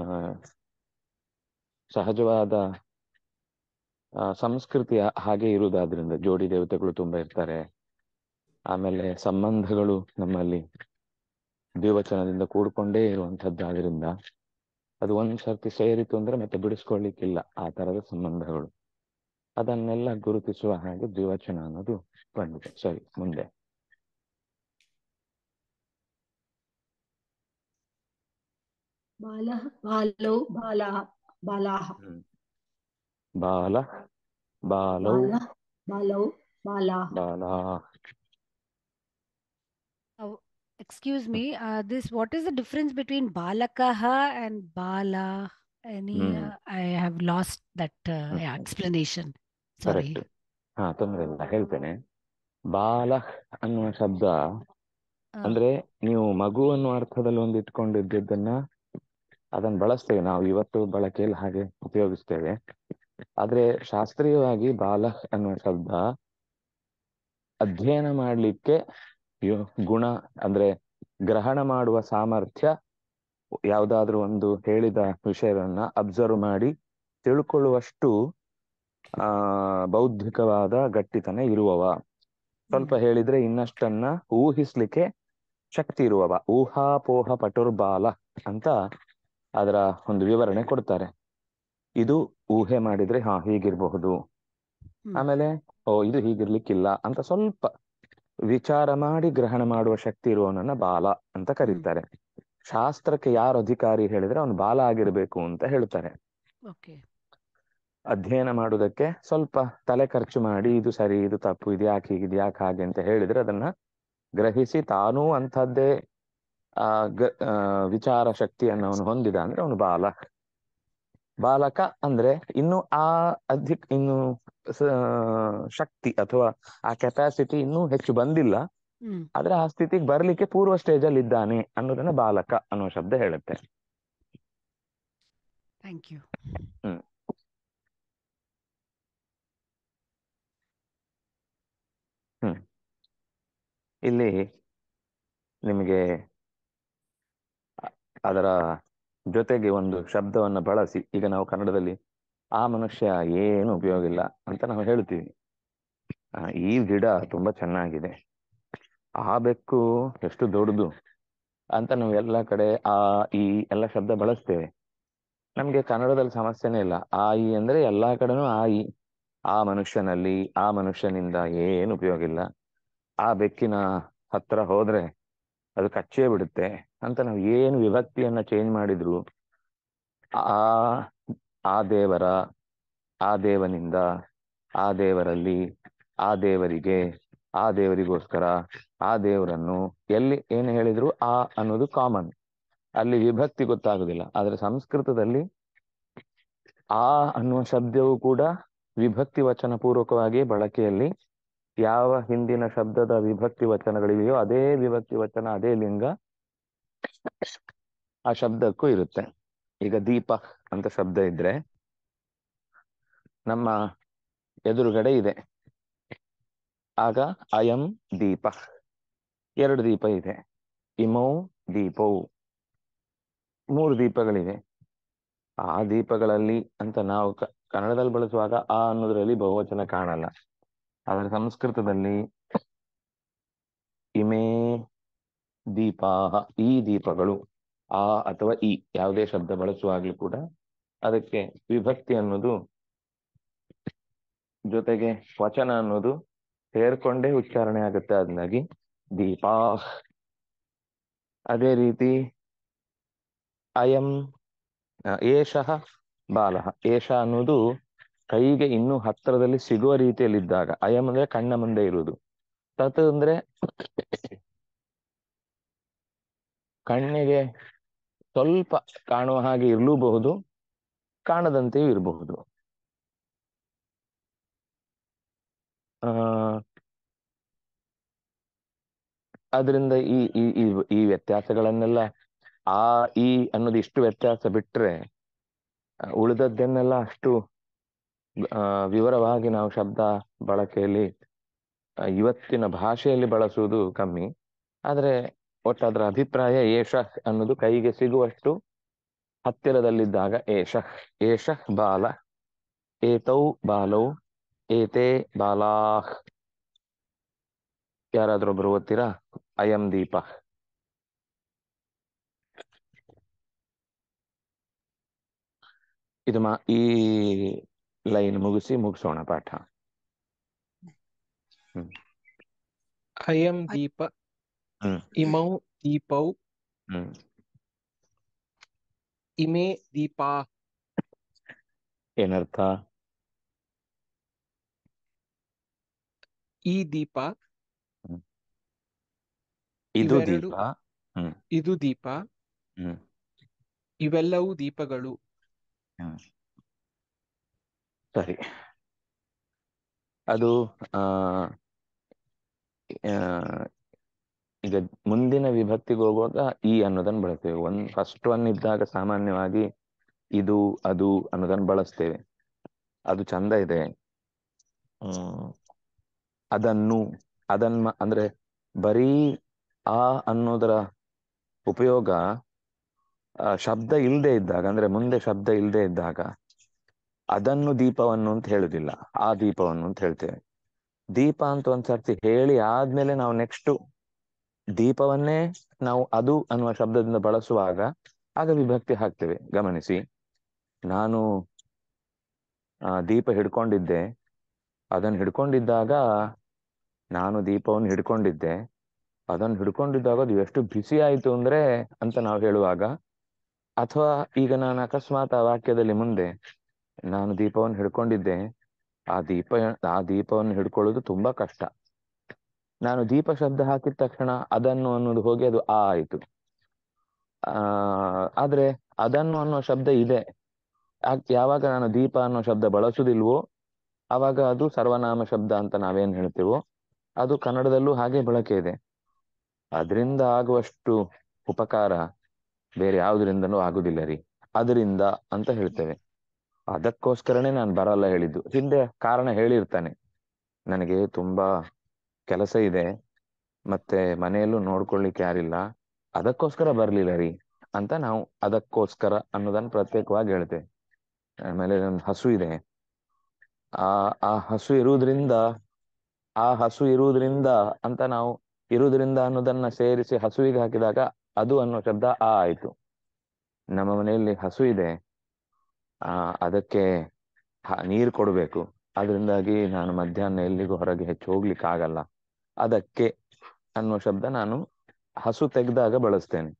Speaker 13: ಸಹಜವಾದ ಆ, ಸಂಸ್ಕೃತಿಯ ಹಾಗೆ ಇರುವುದಾದ್ರಿಂದ ಜೋಡಿ ದೇವತೆಗಳು ತುಂಬಾ ಇರ್ತಾರೆ ಆಮೇಲೆ ಸಂಬಂಧಗಳು ನಮ್ಮಲ್ಲಿ ದ್ವಿವಚನದಿಂದ ಕೂಡ್ಕೊಂಡೇ ಇರುವಂತದ್ದಾದ್ರಿಂದ ಅದು ಒಂದ್ ಸರ್ತಿ ಸೇರಿತು ಅಂದ್ರೆ ಮತ್ತೆ ಬಿಡಿಸ್ಕೊಳ್ಳಿಕ್ಕಿಲ್ಲ ಆ ತರದ ಸಂಬಂಧಗಳು ಅದನ್ನೆಲ್ಲ ಗುರುತಿಸುವ ಹಾಗೆ ದ್ವಿವಚನ ಅನ್ನೋದು ಬಂದಿದೆ ಸರಿ ಮುಂದೆ
Speaker 14: बालः बालौ बालाः बालाः
Speaker 13: ಬಾಲ ಬಾಲೌ
Speaker 14: बालः बालौ बालाः
Speaker 13: ಬಾಲಾ
Speaker 8: Oh, excuse me, uh, this what is the difference between balakaha and bala? Any,
Speaker 13: Hmm.
Speaker 8: uh, I have lost that uh, yeah, explanation. Sorry.
Speaker 13: Correct ಹಾ ತೊಂದರೆ ಇಲ್ಲ ಹೇಳ್ತೇನೆ ಬಾಲ ಅನ್ನುವ ಶಬ್ದ ಅಂದ್ರೆ ನೀವು ಮಗು ಅನ್ನುವ ಅರ್ಥದಲ್ಲಿ ಒಂದು ಇಟ್ಕೊಂಡಿದ್ದನ್ನ ಅದನ್ನ ಬಳಸ್ತೇವೆ ನಾವು ಇವತ್ತು ಬಳಕೆಯಲ್ಲಿ ಹಾಗೆ ಉಪಯೋಗಿಸ್ತೇವೆ ಆದ್ರೆ ಶಾಸ್ತ್ರೀಯವಾಗಿ ಬಾಲ ಅನ್ನುವ ಶಬ್ದ ಅಧ್ಯಯನ ಮಾಡ್ಲಿಕ್ಕೆ ಯೋ- ಗುಣ ಅಂದ್ರೆ ಗ್ರಹಣ ಮಾಡುವ ಸಾಮರ್ಥ್ಯ ಯಾವ್ದಾದ್ರು ಒಂದು ಹೇಳಿದ ವಿಷಯವನ್ನ ಅಬ್ಸರ್ವ್ ಮಾಡಿ ತಿಳ್ಕೊಳ್ಳುವಷ್ಟು ಆ ಬೌದ್ಧಿಕವಾದ ಗಟ್ಟಿತನ ಇರುವವ ಸ್ವಲ್ಪ ಹೇಳಿದ್ರೆ ಇನ್ನಷ್ಟನ್ನ ಊಹಿಸ್ಲಿಕ್ಕೆ ಶಕ್ತಿ ಇರುವವ ಊಹಾಪೋಹ ಪಟುರ್ಬಾಲ ಅಂತ ಅದರ ಒಂದು ವಿವರಣೆ ಕೊಡ್ತಾರೆ ಇದು ಊಹೆ ಮಾಡಿದ್ರೆ ಹಾ ಹೀಗಿರ್ಬಹುದು ಆಮೇಲೆ ಓ ಇದು ಹೀಗಿರ್ಲಿಕ್ಕಿಲ್ಲ ಅಂತ ಸ್ವಲ್ಪ ವಿಚಾರ ಮಾಡಿ ಗ್ರಹಣ ಮಾಡುವ ಶಕ್ತಿ ಇರುವವನನ್ನ ಬಾಲ ಅಂತ ಕರೀತಾರೆ ಶಾಸ್ತ್ರಕ್ಕೆ ಯಾರು ಅಧಿಕಾರಿ ಹೇಳಿದ್ರೆ ಅವನು ಬಾಲ ಆಗಿರ್ಬೇಕು ಅಂತ ಹೇಳ್ತಾರೆ
Speaker 8: Okay.
Speaker 13: ಅಧ್ಯಯನ ಮಾಡುವುದಕ್ಕೆ ಸ್ವಲ್ಪ ತಲೆ ಖರ್ಚು ಮಾಡಿ ಇದು ಸರಿ ಇದು ತಪ್ಪು ಇದು ಯಾಕೆ ಹೀಗೆ ಇದು ಯಾಕೆ ಹಾಗೆ ಅಂತ ಹೇಳಿದ್ರೆ ಅದನ್ನ ಗ್ರಹಿಸಿ ತಾನೂ ಅಂಥದ್ದೇ ಆ ಗ ಆ, ವಿಚಾರ ಶಕ್ತಿಯನ್ನು ಅವನು ಹೊಂದಿದ ಅಂದ್ರೆ ಅವನು ಬಾಲ ಬಾಲಕ ಅಂದ್ರೆ ಇನ್ನು ಆ ಅಧಿಕ್ ಇನ್ನು ಸ- ಶಕ್ತಿ ಅಥವಾ ಆ ಕೆಪಾಸಿಟಿ ಇನ್ನೂ ಹೆಚ್ಚು ಬಂದಿಲ್ಲ
Speaker 8: Hmm.
Speaker 13: ಆದ್ರೆ ಆ ಸ್ಥಿತಿಗೆ ಬರ್ಲಿಕ್ಕೆ ಪೂರ್ವ ಸ್ಟೇಜ್ ಅಲ್ಲಿ ಇದ್ದಾನೆ ಅನ್ನೋದನ್ನ ಬಾಲಕ ಅನ್ನೋ ಶಬ್ದ ಹೇಳುತ್ತೆ
Speaker 8: Thank you.
Speaker 13: ಹ್ಮ್ ಹ್ಮ್ ಇಲ್ಲಿ ನಿಮಗೆ ಅ- ಅದರ ಜೊತೆಗೆ ಒಂದು ಶಬ್ದವನ್ನ ಬಳಸಿ ಈಗ ನಾವು ಕನ್ನಡದಲ್ಲಿ ಆ ಮನುಷ್ಯ ಏನು ಉಪಯೋಗ ಇಲ್ಲ ಅಂತ ನಾವು ಹೇಳ್ತೀವಿ ಆ, ಈ ಗಿಡ ತುಂಬಾ ಚೆನ್ನಾಗಿದೆ ಆ ಬೆಕ್ಕು ಎಷ್ಟು ದೊಡ್ಡದು ಅಂತ ನಾವು ಎಲ್ಲ ಕಡೆ ಆ ಈ ಎಲ್ಲ ಶಬ್ದ ಬಳಸ್ತೇವೆ ನಮ್ಗೆ ಕನ್ನಡದಲ್ಲಿ ಸಮಸ್ಯೆನೇ ಇಲ್ಲ ಆ ಈ ಅಂದ್ರೆ ಎಲ್ಲಾ ಕಡೆನೂ ಆ ಈ ಆ ಮನುಷ್ಯನಲ್ಲಿ ಆ ಮನುಷ್ಯನಿಂದ ಏನು ಉಪಯೋಗ ಇಲ್ಲ ಆ ಬೆಕ್ಕಿನ ಹತ್ರ ಹೋದ್ರೆ ಅದು ಕಚ್ಚೇ ಬಿಡುತ್ತೆ ಅಂತ ನಾವು ಏನು ವಿಭಕ್ತಿಯನ್ನ ಚೇಂಜ್ ಮಾಡಿದ್ರು ಆ ಆ ದೇವರ ಆ ದೇವನಿಂದ ಆ ದೇವರಲ್ಲಿ ಆ ದೇವರಿಗೆ ಆ ದೇವರಿಗೋಸ್ಕರ ಆ ದೇವರನ್ನು ಎಲ್ಲಿ ಏನು ಹೇಳಿದ್ರು ಆ ಅನ್ನೋದು ಕಾಮನ್ ಅಲ್ಲಿ ವಿಭಕ್ತಿ ಗೊತ್ತಾಗುದಿಲ್ಲ ಆದ್ರೆ ಸಂಸ್ಕೃತದಲ್ಲಿ ಆ ಅನ್ನುವ ಶಬ್ದವು ಕೂಡ ವಿಭಕ್ತಿ ವಚನ ಪೂರ್ವಕವಾಗಿ ಬಳಕೆಯಲ್ಲಿ ಯಾವ ಹಿಂದಿನ ಶಬ್ದದ ವಿಭಕ್ತಿ ವಚನಗಳಿವೆಯೋ ಅದೇ ವಿಭಕ್ತಿ ವಚನ ಅದೇ ಲಿಂಗ ಆ ಶಬ್ದಕ್ಕೂ ಇರುತ್ತೆ ಈಗ ದೀಪ ಅಂತ ಶಬ್ದ ಇದ್ರೆ ನಮ್ಮ ಎದುರುಗಡೆ ಇದೆ ಆಗ ಅಯಂ ದೀಪ ಎರಡು ದೀಪ ಇದೆ ಇಮೌ ದೀಪವು ಮೂರು ದೀಪಗಳಿವೆ ಆ ದೀಪಗಳಲ್ಲಿ ಅಂತ ನಾವು ಕ- ಕನ್ನಡದಲ್ಲಿ ಬಳಸುವಾಗ ಆ ಅನ್ನೋದ್ರಲ್ಲಿ ಬಹುವಚನ ಕಾಣಲ್ಲ ಆದ್ರೆ ಸಂಸ್ಕೃತದಲ್ಲಿ ಇಮೇ ದೀಪಾ ಈ ದೀಪಗಳು ಆ ಅಥವಾ ಈ ಯಾವುದೇ ಶಬ್ದ ಬಳಸುವಾಗ್ಲೂ ಕೂಡ ಅದಕ್ಕೆ ವಿಭಕ್ತಿ ಅನ್ನೋದು ಜೊತೆಗೆ ವಚನ ಅನ್ನೋದು ಸೇರ್ಕೊಂಡೇ ಉಚ್ಚಾರಣೆ ಆಗುತ್ತೆ ಅದನ್ನಾಗಿ ದೀಪಾ ಅದೇ ರೀತಿ ಅಯಂ ಆ, ಏಷಃ ಬಾಲಃ ಏಷ ಅನ್ನೋದು ಕೈಗೆ ಇನ್ನೂ ಹತ್ತಿರದಲ್ಲಿ ಸಿಗುವ ರೀತಿಯಲ್ಲಿದ್ದಾಗ ಅಯಂ ಅಂದ್ರೆ ಕಣ್ಣ ಮುಂದೆ ಇರುವುದು ತತ್ ಅಂದ್ರೆ ಕಣ್ಣಿಗೆ ಸ್ವಲ್ಪ ಕಾಣುವ ಹಾಗೆ ಇರಲೂಬಹುದು ಕಾಣದಂತೆಯೂ ಇರಬಹುದು ಆ ಅದರಿಂದ ಈ ಈ ಈ- ಈ ವ್ಯತ್ಯಾಸಗಳನ್ನೆಲ್ಲ ಆ ಈ ಅನ್ನೋದು ಇಷ್ಟು ವ್ಯತ್ಯಾಸ ಬಿಟ್ರೆ ಆ, ಉಳಿದದ್ದನ್ನೆಲ್ಲ ಅಷ್ಟು ಆ, ವಿವರವಾಗಿ ನಾವು ಶಬ್ದ ಬಳಕೆಯಲ್ಲಿ ಆ, ಇವತ್ತಿನ ಭಾಷೆಯಲ್ಲಿ ಬಳಸುವುದು ಕಮ್ಮಿ ಆದ್ರೆ ಒಟ್ಟು ಅದರ ಅಭಿಪ್ರಾಯ ಏಷ ಅನ್ನೋದು ಕೈಗೆ ಸಿಗುವಷ್ಟು ಹತ್ತಿರದಲ್ಲಿದ್ದಾಗ ಏಷ ಏಷ ಬಾಲ ಏತೌ ಬಾಲೌ ಏತೆ ಬಾಲಾಹ್ ಯಾರಾದ್ರೊಬ್ರು ಓದ್ತೀರಾ ಅಯಂ ದೀಪ ಇದು ಮಾ ಈ ಲೈನ್ ಮುಗಿಸಿ ಮುಗಿಸೋಣ ಪಾಠ ಹ್ಮ್
Speaker 10: ಅಯಂ ದೀಪ
Speaker 13: ಹ್ಮ್
Speaker 10: ಇಮೌ ದೀಪೌ
Speaker 13: ಹ್ಮ್
Speaker 10: ಇಮೇ ದೀಪಾ
Speaker 13: ಏನರ್ಥ
Speaker 10: ಈ ದೀಪ
Speaker 13: ಇದು
Speaker 10: ಇವೆರಡು
Speaker 13: ದೀಪ ಹ್ಮ್
Speaker 10: ಇದು ದೀಪ
Speaker 13: ಹ್ಮ್
Speaker 10: ಇವೆಲ್ಲವೂ ದೀಪಗಳು
Speaker 13: ಹ್ಮ್ ಸರಿ ಅದು ಆ ಆ, ಈಗ ಮುಂದಿನ ವಿಭಕ್ತಿಗೆ ಹೋಗುವಾಗ ಈ ಅನ್ನೋದನ್ನ ಬಳಸ್ತೇವೆ ಒಂದ್ ಫಸ್ಟ್ ಒನ್ ಇದ್ದಾಗ ಸಾಮಾನ್ಯವಾಗಿ ಇದು ಅದು ಅನ್ನೋದನ್ನ ಬಳಸ್ತೇವೆ ಅದು ಚಂದ ಇದೆ ಹ್ಮ್ ಅದನ್ನು ಅದನ್ನ ಅಂದ್ರೆ ಬರೀ ಆ ಅನ್ನೋದರ ಉಪಯೋಗ ಆ, ಶಬ್ದ ಇಲ್ಲದೆ ಇದ್ದಾಗ ಅಂದ್ರೆ ಮುಂದೆ ಶಬ್ದ ಇಲ್ಲದೆ ಇದ್ದಾಗ ಅದನ್ನು ದೀಪವನ್ನು ಅಂತ ಹೇಳುದಿಲ್ಲ ಆ ದೀಪವನ್ನು ಅಂತ ಹೇಳ್ತೇವೆ ದೀಪ ಅಂತ ಒಂದ್ಸರ್ತಿ ಹೇಳಿ ಆದ್ಮೇಲೆ ನಾವು ನೆಕ್ಸ್ಟ್ ದೀಪವನ್ನೇ ನಾವು ಅದು ಅನ್ನುವ ಶಬ್ದದಿಂದ ಬಳಸುವಾಗ ಆಗ ವಿಭಕ್ತಿ ಹಾಕ್ತೇವೆ ಗಮನಿಸಿ ನಾನು ಆ, ದೀಪ ಹಿಡ್ಕೊಂಡಿದ್ದೆ ಅದನ್ನು ಹಿಡ್ಕೊಂಡಿದ್ದಾಗ ನಾನು ದೀಪವನ್ನು ಹಿಡ್ಕೊಂಡಿದ್ದೆ ಅದನ್ನು ಹಿಡ್ಕೊಂಡಿದ್ದಾಗ ಅದು ಎಷ್ಟು ಬಿಸಿ ಆಯ್ತು ಅಂದ್ರೆ ಅಂತ ನಾವು ಹೇಳುವಾಗ ಅಥವಾ ಈಗ ನಾನು ಅಕಸ್ಮಾತ್ ಆ ವಾಕ್ಯದಲ್ಲಿ ಮುಂದೆ ನಾನು ದೀಪವನ್ನು ಹಿಡ್ಕೊಂಡಿದ್ದೆ ಆ ದೀಪ ಆ ದೀಪವನ್ನು ಹಿಡ್ಕೊಳ್ಳೋದು ತುಂಬಾ ಕಷ್ಟ ನಾನು ದೀಪ ಶಬ್ದ ಹಾಕಿದ ತಕ್ಷಣ ಅದನ್ನು ಅನ್ನೋದು ಹೋಗಿ ಅದು ಆ ಆಯ್ತು ಆ ಆದ್ರೆ ಅದನ್ನು ಅನ್ನೋ ಶಬ್ದ ಇದೆ ಯಾಕ್- ಯಾವಾಗ ನಾನು ದೀಪ ಅನ್ನೋ ಶಬ್ದ ಬಳಸುದಿಲ್ವೋ ಆವಾಗ ಅದು ಸರ್ವನಾಮ ಶಬ್ದ ಅಂತ ನಾವೇನ್ ಹೇಳ್ತೇವೋ ಅದು ಕನ್ನಡದಲ್ಲೂ ಹಾಗೆ ಬಳಕೆ ಇದೆ ಅದರಿಂದ ಆಗುವಷ್ಟು ಉಪಕಾರ ಬೇರೆ ಯಾವುದರಿಂದನೂ ಆಗುದಿಲ್ಲ ರೀ ಅದರಿಂದ ಅಂತ ಹೇಳ್ತೇವೆ ಅದಕ್ಕೋಸ್ಕರನೇ ನಾನು ಬರಲ್ಲ ಹೇಳಿದ್ದು ಹಿಂದೆ ಕಾರಣ ಹೇಳಿರ್ತಾನೆ ನನಗೆ ತುಂಬಾ ಕೆಲಸ ಇದೆ ಮತ್ತೆ ಮನೆಯಲ್ಲೂ ನೋಡ್ಕೊಳ್ಲಿಕ್ಕೆ ಯಾರಿಲ್ಲ ಅದಕ್ಕೋಸ್ಕರ ಬರ್ಲಿಲ್ಲ ರೀ ಅಂತ ನಾವು ಅದಕ್ಕೋಸ್ಕರ ಅನ್ನೋದನ್ನ ಪ್ರತ್ಯೇಕವಾಗಿ ಹೇಳ್ತೇವೆ ಆಮೇಲೆ ನನ್ ಹಸು ಇದೆ ಆ ಆ ಹಸು ಇರುವುದ್ರಿಂದ ಆ ಹಸು ಇರುವುದ್ರಿಂದ ಅಂತ ನಾವು ಇರುವುದ್ರಿಂದ ಅನ್ನೋದನ್ನ ಸೇರಿಸಿ ಹಸುವಿಗೆ ಹಾಕಿದಾಗ ಅದು ಅನ್ನೋ ಶಬ್ದ ಆ ಆಯ್ತು ನಮ್ಮ ಮನೆಯಲ್ಲಿ ಹಸು ಇದೆ ಆ ಅದಕ್ಕೆ ಹ- ನೀರು ಕೊಡಬೇಕು ಅದರಿಂದಾಗಿ ನಾನು ಮಧ್ಯಾಹ್ನ ಎಲ್ಲಿಗೂ ಹೊರಗೆ ಹೆಚ್ಚು ಹೋಗ್ಲಿಕ್ಕೆ ಆಗಲ್ಲ ಅದಕ್ಕೆ ಅನ್ನುವ ಶಬ್ದ ನಾನು ಹಸು ತೆಗೆದಾಗ ಬಳಸ್ತೇನೆ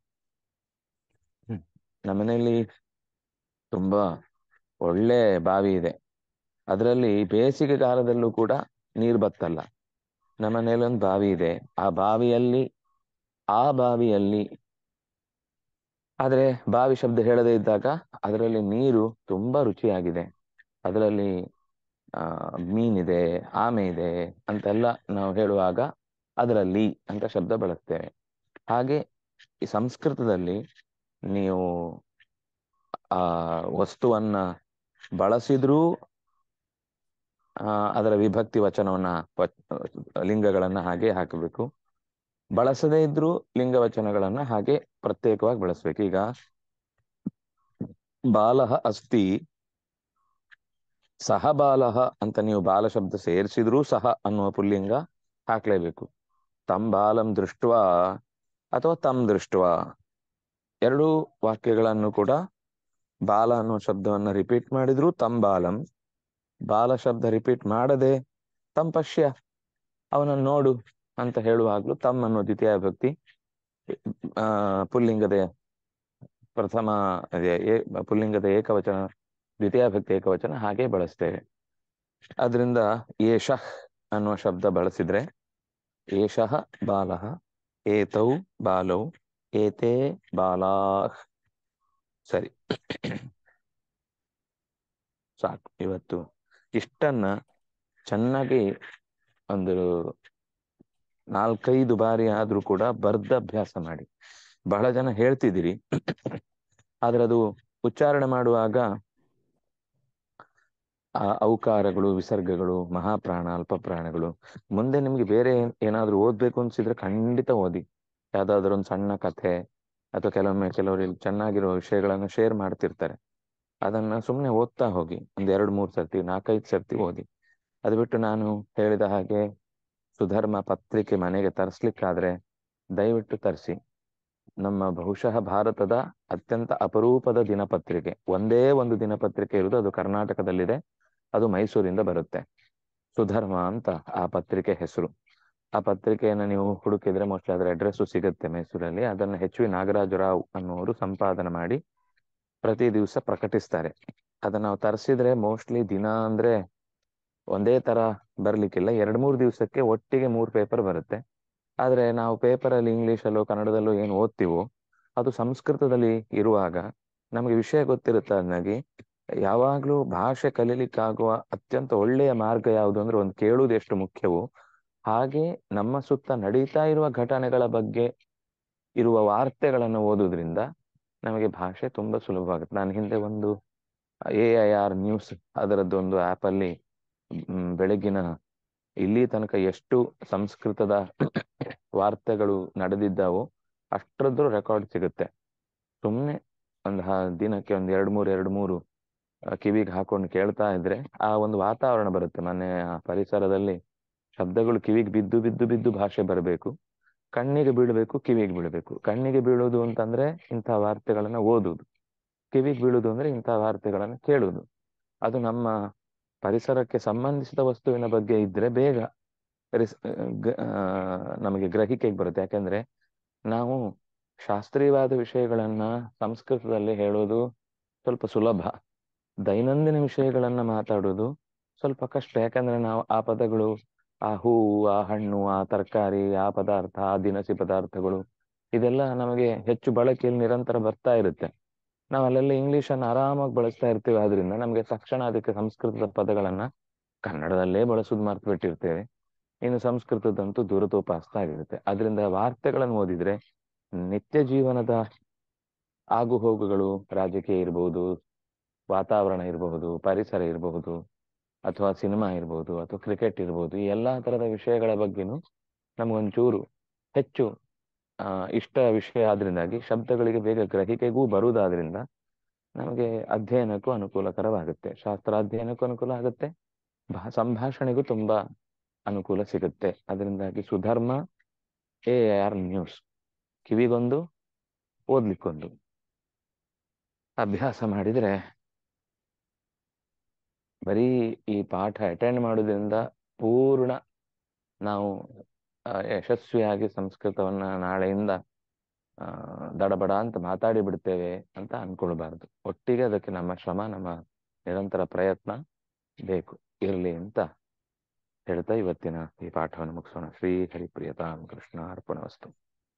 Speaker 13: ಹ್ಮ್. ನಮ್ಮ ಮನೆಯಲ್ಲಿ ತುಂಬಾ ಒಳ್ಳೆ ಬಾವಿ ಇದೆ ಅದರಲ್ಲಿ ಬೇಸಿಗೆ ಕಾಲದಲ್ಲೂ ಕೂಡ ನೀರು ಬತ್ತಲ್ಲ ನಮ್ಮ ಮನೇಲಿ ಒಂದು ಬಾವಿ ಇದೆ ಆ ಬಾವಿಯಲ್ಲಿ ಆ ಬಾವಿಯಲ್ಲಿ ಆದ್ರೆ ಬಾವಿ ಶಬ್ದ ಹೇಳದೇ ಇದ್ದಾಗ ಅದರಲ್ಲಿ ನೀರು ತುಂಬಾ ರುಚಿಯಾಗಿದೆ ಅದರಲ್ಲಿ ಆ ಮೀನಿದೆ ಆಮೆ ಇದೆ ಅಂತೆಲ್ಲ ನಾವು ಹೇಳುವಾಗ ಅದರಲ್ಲಿ ಅಂತ ಶಬ್ದ ಬಳಸ್ತೇವೆ ಹಾಗೆ ಈ ಸಂಸ್ಕೃತದಲ್ಲಿ ನೀವು ಆ ವಸ್ತುವನ್ನ ಬಳಸಿದ್ರೂ ಆ ಅದರ ವಿಭಕ್ತಿ ವಚನವನ್ನ ವ- ಲಿಂಗಗಳನ್ನ ಹಾಗೆ ಹಾಕಬೇಕು ಬಳಸದೇ ಇದ್ರೂ ಲಿಂಗ ವಚನಗಳನ್ನ ಹಾಗೆ ಪ್ರತ್ಯೇಕವಾಗಿ ಬಳಸ್ಬೇಕು ಈಗ ಬಾಲಹ ಅಸ್ತಿ ಸಹ ಬಾಲಹ ಅಂತ ನೀವು ಬಾಲ ಶಬ್ದ ಸೇರಿಸಿದ್ರೂ ಸಹ ಅನ್ನುವ ಪುಲ್ಲಿಂಗ ಹಾಕ್ಲೇಬೇಕು ತಂ ಬಾಲಂ ದೃಷ್ಟ ಅಥವಾ ತಮ್ ದೃಷ್ಟ ಎರಡೂ ವಾಕ್ಯಗಳನ್ನು ಕೂಡ ಬಾಲ ಅನ್ನುವ ಶಬ್ದವನ್ನ ರಿಪೀಟ್ ಮಾಡಿದ್ರು ತಂ ಬಾಲಂ ಬಾಲ ಶಬ್ದ ರಿಪೀಟ್ ಮಾಡದೆ ತಂ ಪಶ್ಯ ಅವನನ್ನು ನೋಡು ಅಂತ ಹೇಳುವಾಗ್ಲೂ ತಮ್ ಅನ್ನೋ ದ್ವಿತೀಯ ಭಕ್ತಿ ಆ ಪುಲ್ಲಿಂಗದ ಪ್ರಥಮ ಅದೇ ಏ- ಪುಲ್ಲಿಂಗದ ಏಕವಚನ ದ್ವಿತೀಯ ಭಕ್ತಿ ಏಕವಚನ ಹಾಗೆ ಬಳಸ್ತೇವೆ ಅದರಿಂದ ಏಷಃ ಅನ್ನುವ ಶಬ್ದ ಬಳಸಿದ್ರೆ ಏಷಃ ಬಾಲಃ ಏತೌ ಬಾಲೌ ಏತೇ ಬಾಲಾಹ್ ಸರಿ ಸಾಕು ಇವತ್ತು ಇಷ್ಟನ್ನ ಚೆನ್ನಾಗಿ ಒಂದು ನಾಲ್ಕೈದು ಬಾರಿ ಆದ್ರೂ ಕೂಡ ಬರ್ದ ಅಭ್ಯಾಸ ಮಾಡಿ ಬಹಳ ಜನ ಹೇಳ್ತಿದ್ದೀರಿ ಆದ್ರೆ ಅದು ಉಚ್ಚಾರಣೆ ಮಾಡುವಾಗ ಆ ಔಕಾರಗಳು ವಿಸರ್ಗಗಳು ಮಹಾಪ್ರಾಣ ಅಲ್ಪ ಪ್ರಾಣಗಳು ಮುಂದೆ ನಿಮ್ಗೆ ಬೇರೆ ಏನ್- ಏನಾದ್ರೂ ಓದ್ಬೇಕು ಅನ್ಸಿದ್ರೆ ಖಂಡಿತ ಓದಿ ಯಾವ್ದಾದ್ರು ಒಂದು ಸಣ್ಣ ಕಥೆ ಅಥವಾ ಕೆಲವೊಮ್ಮೆ ಕೆಲವರು ಇಲ್ಲಿ ಚೆನ್ನಾಗಿರೋ ವಿಷಯಗಳನ್ನ ಶೇರ್ ಮಾಡ್ತಿರ್ತಾರೆ ಅದನ್ನ ಸುಮ್ಮನೆ ಓದ್ತಾ ಹೋಗಿ ಒಂದ್ ಎರಡ್ ಮೂರ್ ಸರ್ತಿ ನಾಲ್ಕೈದು ಸರ್ತಿ ಓದಿ ಅದು ಬಿಟ್ಟು ನಾನು ಹೇಳಿದ ಹಾಗೆ ಸುಧರ್ಮ ಪತ್ರಿಕೆ ಮನೆಗೆ ತರಿಸ್ಲಿಕ್ಕಾದ್ರೆ ದಯವಿಟ್ಟು ತರಿಸಿ ನಮ್ಮ ಬಹುಶಃ ಭಾರತದ ಅತ್ಯಂತ ಅಪರೂಪದ ದಿನಪತ್ರಿಕೆ ಒಂದೇ ಒಂದು ದಿನಪತ್ರಿಕೆ ಇರುವುದು ಅದು ಕರ್ನಾಟಕದಲ್ಲಿದೆ ಅದು ಮೈಸೂರಿಂದ ಬರುತ್ತೆ ಸುಧರ್ಮ ಅಂತ ಆ ಪತ್ರಿಕೆ ಹೆಸರು ಆ ಪತ್ರಿಕೆಯನ್ನು ನೀವು ಹುಡುಕಿದ್ರೆ ಮೋಸ್ಟ್ಲಿ ಅದರ ಅಡ್ರೆಸ್ಸು ಸಿಗುತ್ತೆ ಮೈಸೂರಲ್ಲಿ ಅದನ್ನ ಎಚ್ ವಿ ನಾಗರಾಜರಾವ್ ಅನ್ನುವರು ಸಂಪಾದನೆ ಮಾಡಿ ಪ್ರತಿ ದಿವಸ ಪ್ರಕಟಿಸ್ತಾರೆ ಅದನ್ನ ನಾವು ತರಿಸಿದ್ರೆ ಮೋಸ್ಟ್ಲಿ ದಿನ ಅಂದ್ರೆ ಒಂದೇ ತರ ಬರ್ಲಿಕ್ಕಿಲ್ಲ ಎರಡ್ ಮೂರ್ ದಿವಸಕ್ಕೆ ಒಟ್ಟಿಗೆ ಮೂರ್ ಪೇಪರ್ ಬರುತ್ತೆ ಆದ್ರೆ ನಾವು ಪೇಪರ್ ಅಲ್ಲಿ ಇಂಗ್ಲಿಷ್ ಅಲ್ಲೋ ಕನ್ನಡದಲ್ಲೋ ಏನು ಓದ್ತೀವೋ ಅದು ಸಂಸ್ಕೃತದಲ್ಲಿ ಇರುವಾಗ ನಮಗೆ ವಿಷಯ ಗೊತ್ತಿರುತ್ತೆ ಅದನ್ನಾಗಿ ಯಾವಾಗ್ಲೂ ಭಾಷೆ ಕಲೀಲಿಕ್ಕಾಗುವ ಅತ್ಯಂತ ಒಳ್ಳೆಯ ಮಾರ್ಗ ಯಾವುದು ಅಂದ್ರೆ ಒಂದು ಕೇಳುವುದು ಎಷ್ಟು ಮುಖ್ಯವೋ ಹಾಗೆ ನಮ್ಮ ಸುತ್ತ ನಡೀತಾ ಇರುವ ಘಟನೆಗಳ ಬಗ್ಗೆ ಇರುವ ವಾರ್ತೆಗಳನ್ನು ಓದೋದ್ರಿಂದ ನಮಗೆ ಭಾಷೆ ತುಂಬಾ ಸುಲಭವಾಗುತ್ತೆ ನಾನು ಹಿಂದೆ ಒಂದು ಎ ಐ ಆರ್ ನ್ಯೂಸ್ ಅದರದ್ದೊಂದು ಆಪ್ ಅಲ್ಲಿ ಮ್, ಬೆಳಗಿನ ಇಲ್ಲಿ ತನಕ ಎಷ್ಟು ಸಂಸ್ಕೃತದ ವಾರ್ತೆಗಳು ನಡೆದಿದ್ದಾವೋ ಅಷ್ಟರದ್ದು ರೆಕಾರ್ಡ್ ಸಿಗುತ್ತೆ ಸುಮ್ಮನೆ ಒಂದು ದಿನಕ್ಕೆ ಒಂದ್ ಎರಡ್ ಮೂರು ಎರಡ್ ಮೂರು ಕಿವಿಗೆ ಹಾಕೊಂಡು ಕೇಳ್ತಾ ಇದ್ರೆ ಆ ಒಂದು ವಾತಾವರಣ ಬರುತ್ತೆ ಮನೆ ಆ ಪರಿಸರದಲ್ಲಿ ಶಬ್ದಗಳು ಕಿವಿಗೆ ಬಿದ್ದು ಬಿದ್ದು ಬಿದ್ದು ಭಾಷೆ ಬರಬೇಕು ಕಣ್ಣಿಗೆ ಬೀಳಬೇಕು ಕಿವಿಗೆ ಬೀಳಬೇಕು ಕಣ್ಣಿಗೆ ಬೀಳೋದು ಅಂತಂದ್ರೆ ಇಂಥ ವಾರ್ತೆಗಳನ್ನ ಓದುದು ಕಿವಿಗೆ ಬೀಳುದು ಅಂದ್ರೆ ಇಂಥ ವಾರ್ತೆಗಳನ್ನ ಕೇಳುದು ಅದು ನಮ್ಮ ಪರಿಸರಕ್ಕೆ ಸಂಬಂಧಿಸಿದ ವಸ್ತುವಿನ ಬಗ್ಗೆ ಇದ್ರೆ ಬೇಗ ರಿಸ್ ಗ- ಆ, ನಮಗೆ ಗ್ರಹಿಕೆಗೆ ಬರುತ್ತೆ ಯಾಕಂದ್ರೆ ನಾವು ಶಾಸ್ತ್ರೀಯವಾದ ವಿಷಯಗಳನ್ನ ಸಂಸ್ಕೃತದಲ್ಲಿ ಹೇಳೋದು ಸ್ವಲ್ಪ ಸುಲಭ ದೈನಂದಿನ ವಿಷಯಗಳನ್ನ ಮಾತಾಡೋದು ಸ್ವಲ್ಪ ಕಷ್ಟ ಯಾಕಂದ್ರೆ ನಾವು ಆ ಪದಗಳು ಆ ಹೂವು ಆ ಹಣ್ಣು ಆ ತರಕಾರಿ ಆ ಪದಾರ್ಥ ಆ ದಿನಸಿ ಪದಾರ್ಥಗಳು ಇದೆಲ್ಲ ನಮಗೆ ಹೆಚ್ಚು ಬಳಕೆಯಲ್ಲಿ ನಿರಂತರ ಬರ್ತಾ ಇರುತ್ತೆ ನಾವು ಅಲ್ಲೆಲ್ಲ ಇಂಗ್ಲಿಷ್ ಅನ್ನು ಆರಾಮಾಗಿ ಬಳಸ್ತಾ ಇರ್ತೀವಿ ಆದ್ರಿಂದ ನಮಗೆ ತಕ್ಷಣ ಅದಕ್ಕೆ ಸಂಸ್ಕೃತದ ಪದಗಳನ್ನ ಕನ್ನಡದಲ್ಲೇ ಬಳಸೋದು ಮರ್ತು ಬಿಟ್ಟಿರ್ತೇವೆ ಇನ್ನು ಸಂಸ್ಕೃತದಂತೂ ದುರತೋಪಾಸ್ತ ಆಗಿರುತ್ತೆ ಅದರಿಂದ ವಾರ್ತೆಗಳನ್ನು ಓದಿದ್ರೆ ನಿತ್ಯ ಜೀವನದ ಆಗು ಹೋಗುಗಳು ರಾಜಕೀಯ ಇರಬಹುದು ವಾತಾವರಣ ಇರಬಹುದು ಪರಿಸರ ಇರಬಹುದು ಅಥವಾ ಸಿನಿಮಾ ಇರ್ಬೋದು ಅಥವಾ ಕ್ರಿಕೆಟ್ ಇರ್ಬೋದು ಈ ಎಲ್ಲಾ ತರದ ವಿಷಯಗಳ ಬಗ್ಗೆನೂ ನಮಗೊಂಚೂರು ಹೆಚ್ಚು ಆ ಇಷ್ಟ ವಿಷಯ ಆದ್ರಿಂದಾಗಿ ಶಬ್ದಗಳಿಗೆ ಬೇಗ ಗ್ರಹಿಕೆಗೂ ಬರುವುದಾದ್ರಿಂದ ನಮಗೆ ಅಧ್ಯಯನಕ್ಕೂ ಅನುಕೂಲಕರವಾಗುತ್ತೆ ಶಾಸ್ತ್ರಾಧ್ಯಯನಕ್ಕೂ ಅನುಕೂಲ ಆಗುತ್ತೆ ಭಾ ಸಂಭಾಷಣೆಗೂ ತುಂಬಾ ಅನುಕೂಲ ಸಿಗುತ್ತೆ ಅದರಿಂದಾಗಿ ಸುಧರ್ಮ ಎ ಆರ್ ನ್ಯೂಸ್ ಕಿವಿಗೊಂದು ಓದ್ಲಿಕ್ಕೊಂದು ಅಭ್ಯಾಸ ಮಾಡಿದ್ರೆ ಬರೀ ಈ ಪಾಠ ಅಟೆಂಡ್ ಮಾಡೋದ್ರಿಂದ ಪೂರ್ಣ ನಾವು ಆ, ಯಶಸ್ವಿಯಾಗಿ ಸಂಸ್ಕೃತವನ್ನ ನಾಳೆಯಿಂದ ಆ, ದಡಬಡ ಅಂತ ಮಾತಾಡಿ ಬಿಡ್ತೇವೆ ಅಂತ ಅನ್ಕೊಳ್ಬಾರ್ದು ಒಟ್ಟಿಗೆ ಅದಕ್ಕೆ ನಮ್ಮ ಶ್ರಮ ನಮ್ಮ ನಿರಂತರ ಪ್ರಯತ್ನ ಬೇಕು ಇರಲಿ ಅಂತ ಹೇಳ್ತಾ ಇವತ್ತಿನ ಈ ಪಾಠವನ್ನು ಮುಗಿಸೋಣ ಶ್ರೀ ಹರಿಪ್ರಿಯತಾಂ ಕೃಷ್ಣ ಅರ್ಪಣ ವಸ್ತು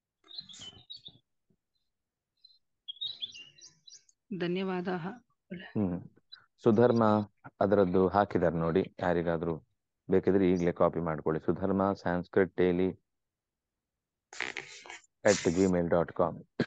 Speaker 15: ಧನ್ಯವಾದಾः
Speaker 13: ಹ್ಮ್ ಸುಧರ್ಮ ಅದರದ್ದು ಹಾಕಿದ್ದಾರೆ ನೋಡಿ ಯಾರಿಗಾದ್ರೂ ಬೇಕಿದ್ರೆ ಈಗಲೇ ಕಾಪಿ ಮಾಡ್ಕೊಳ್ಳಿ Sudharma Sanskrit daily at Gmail dot com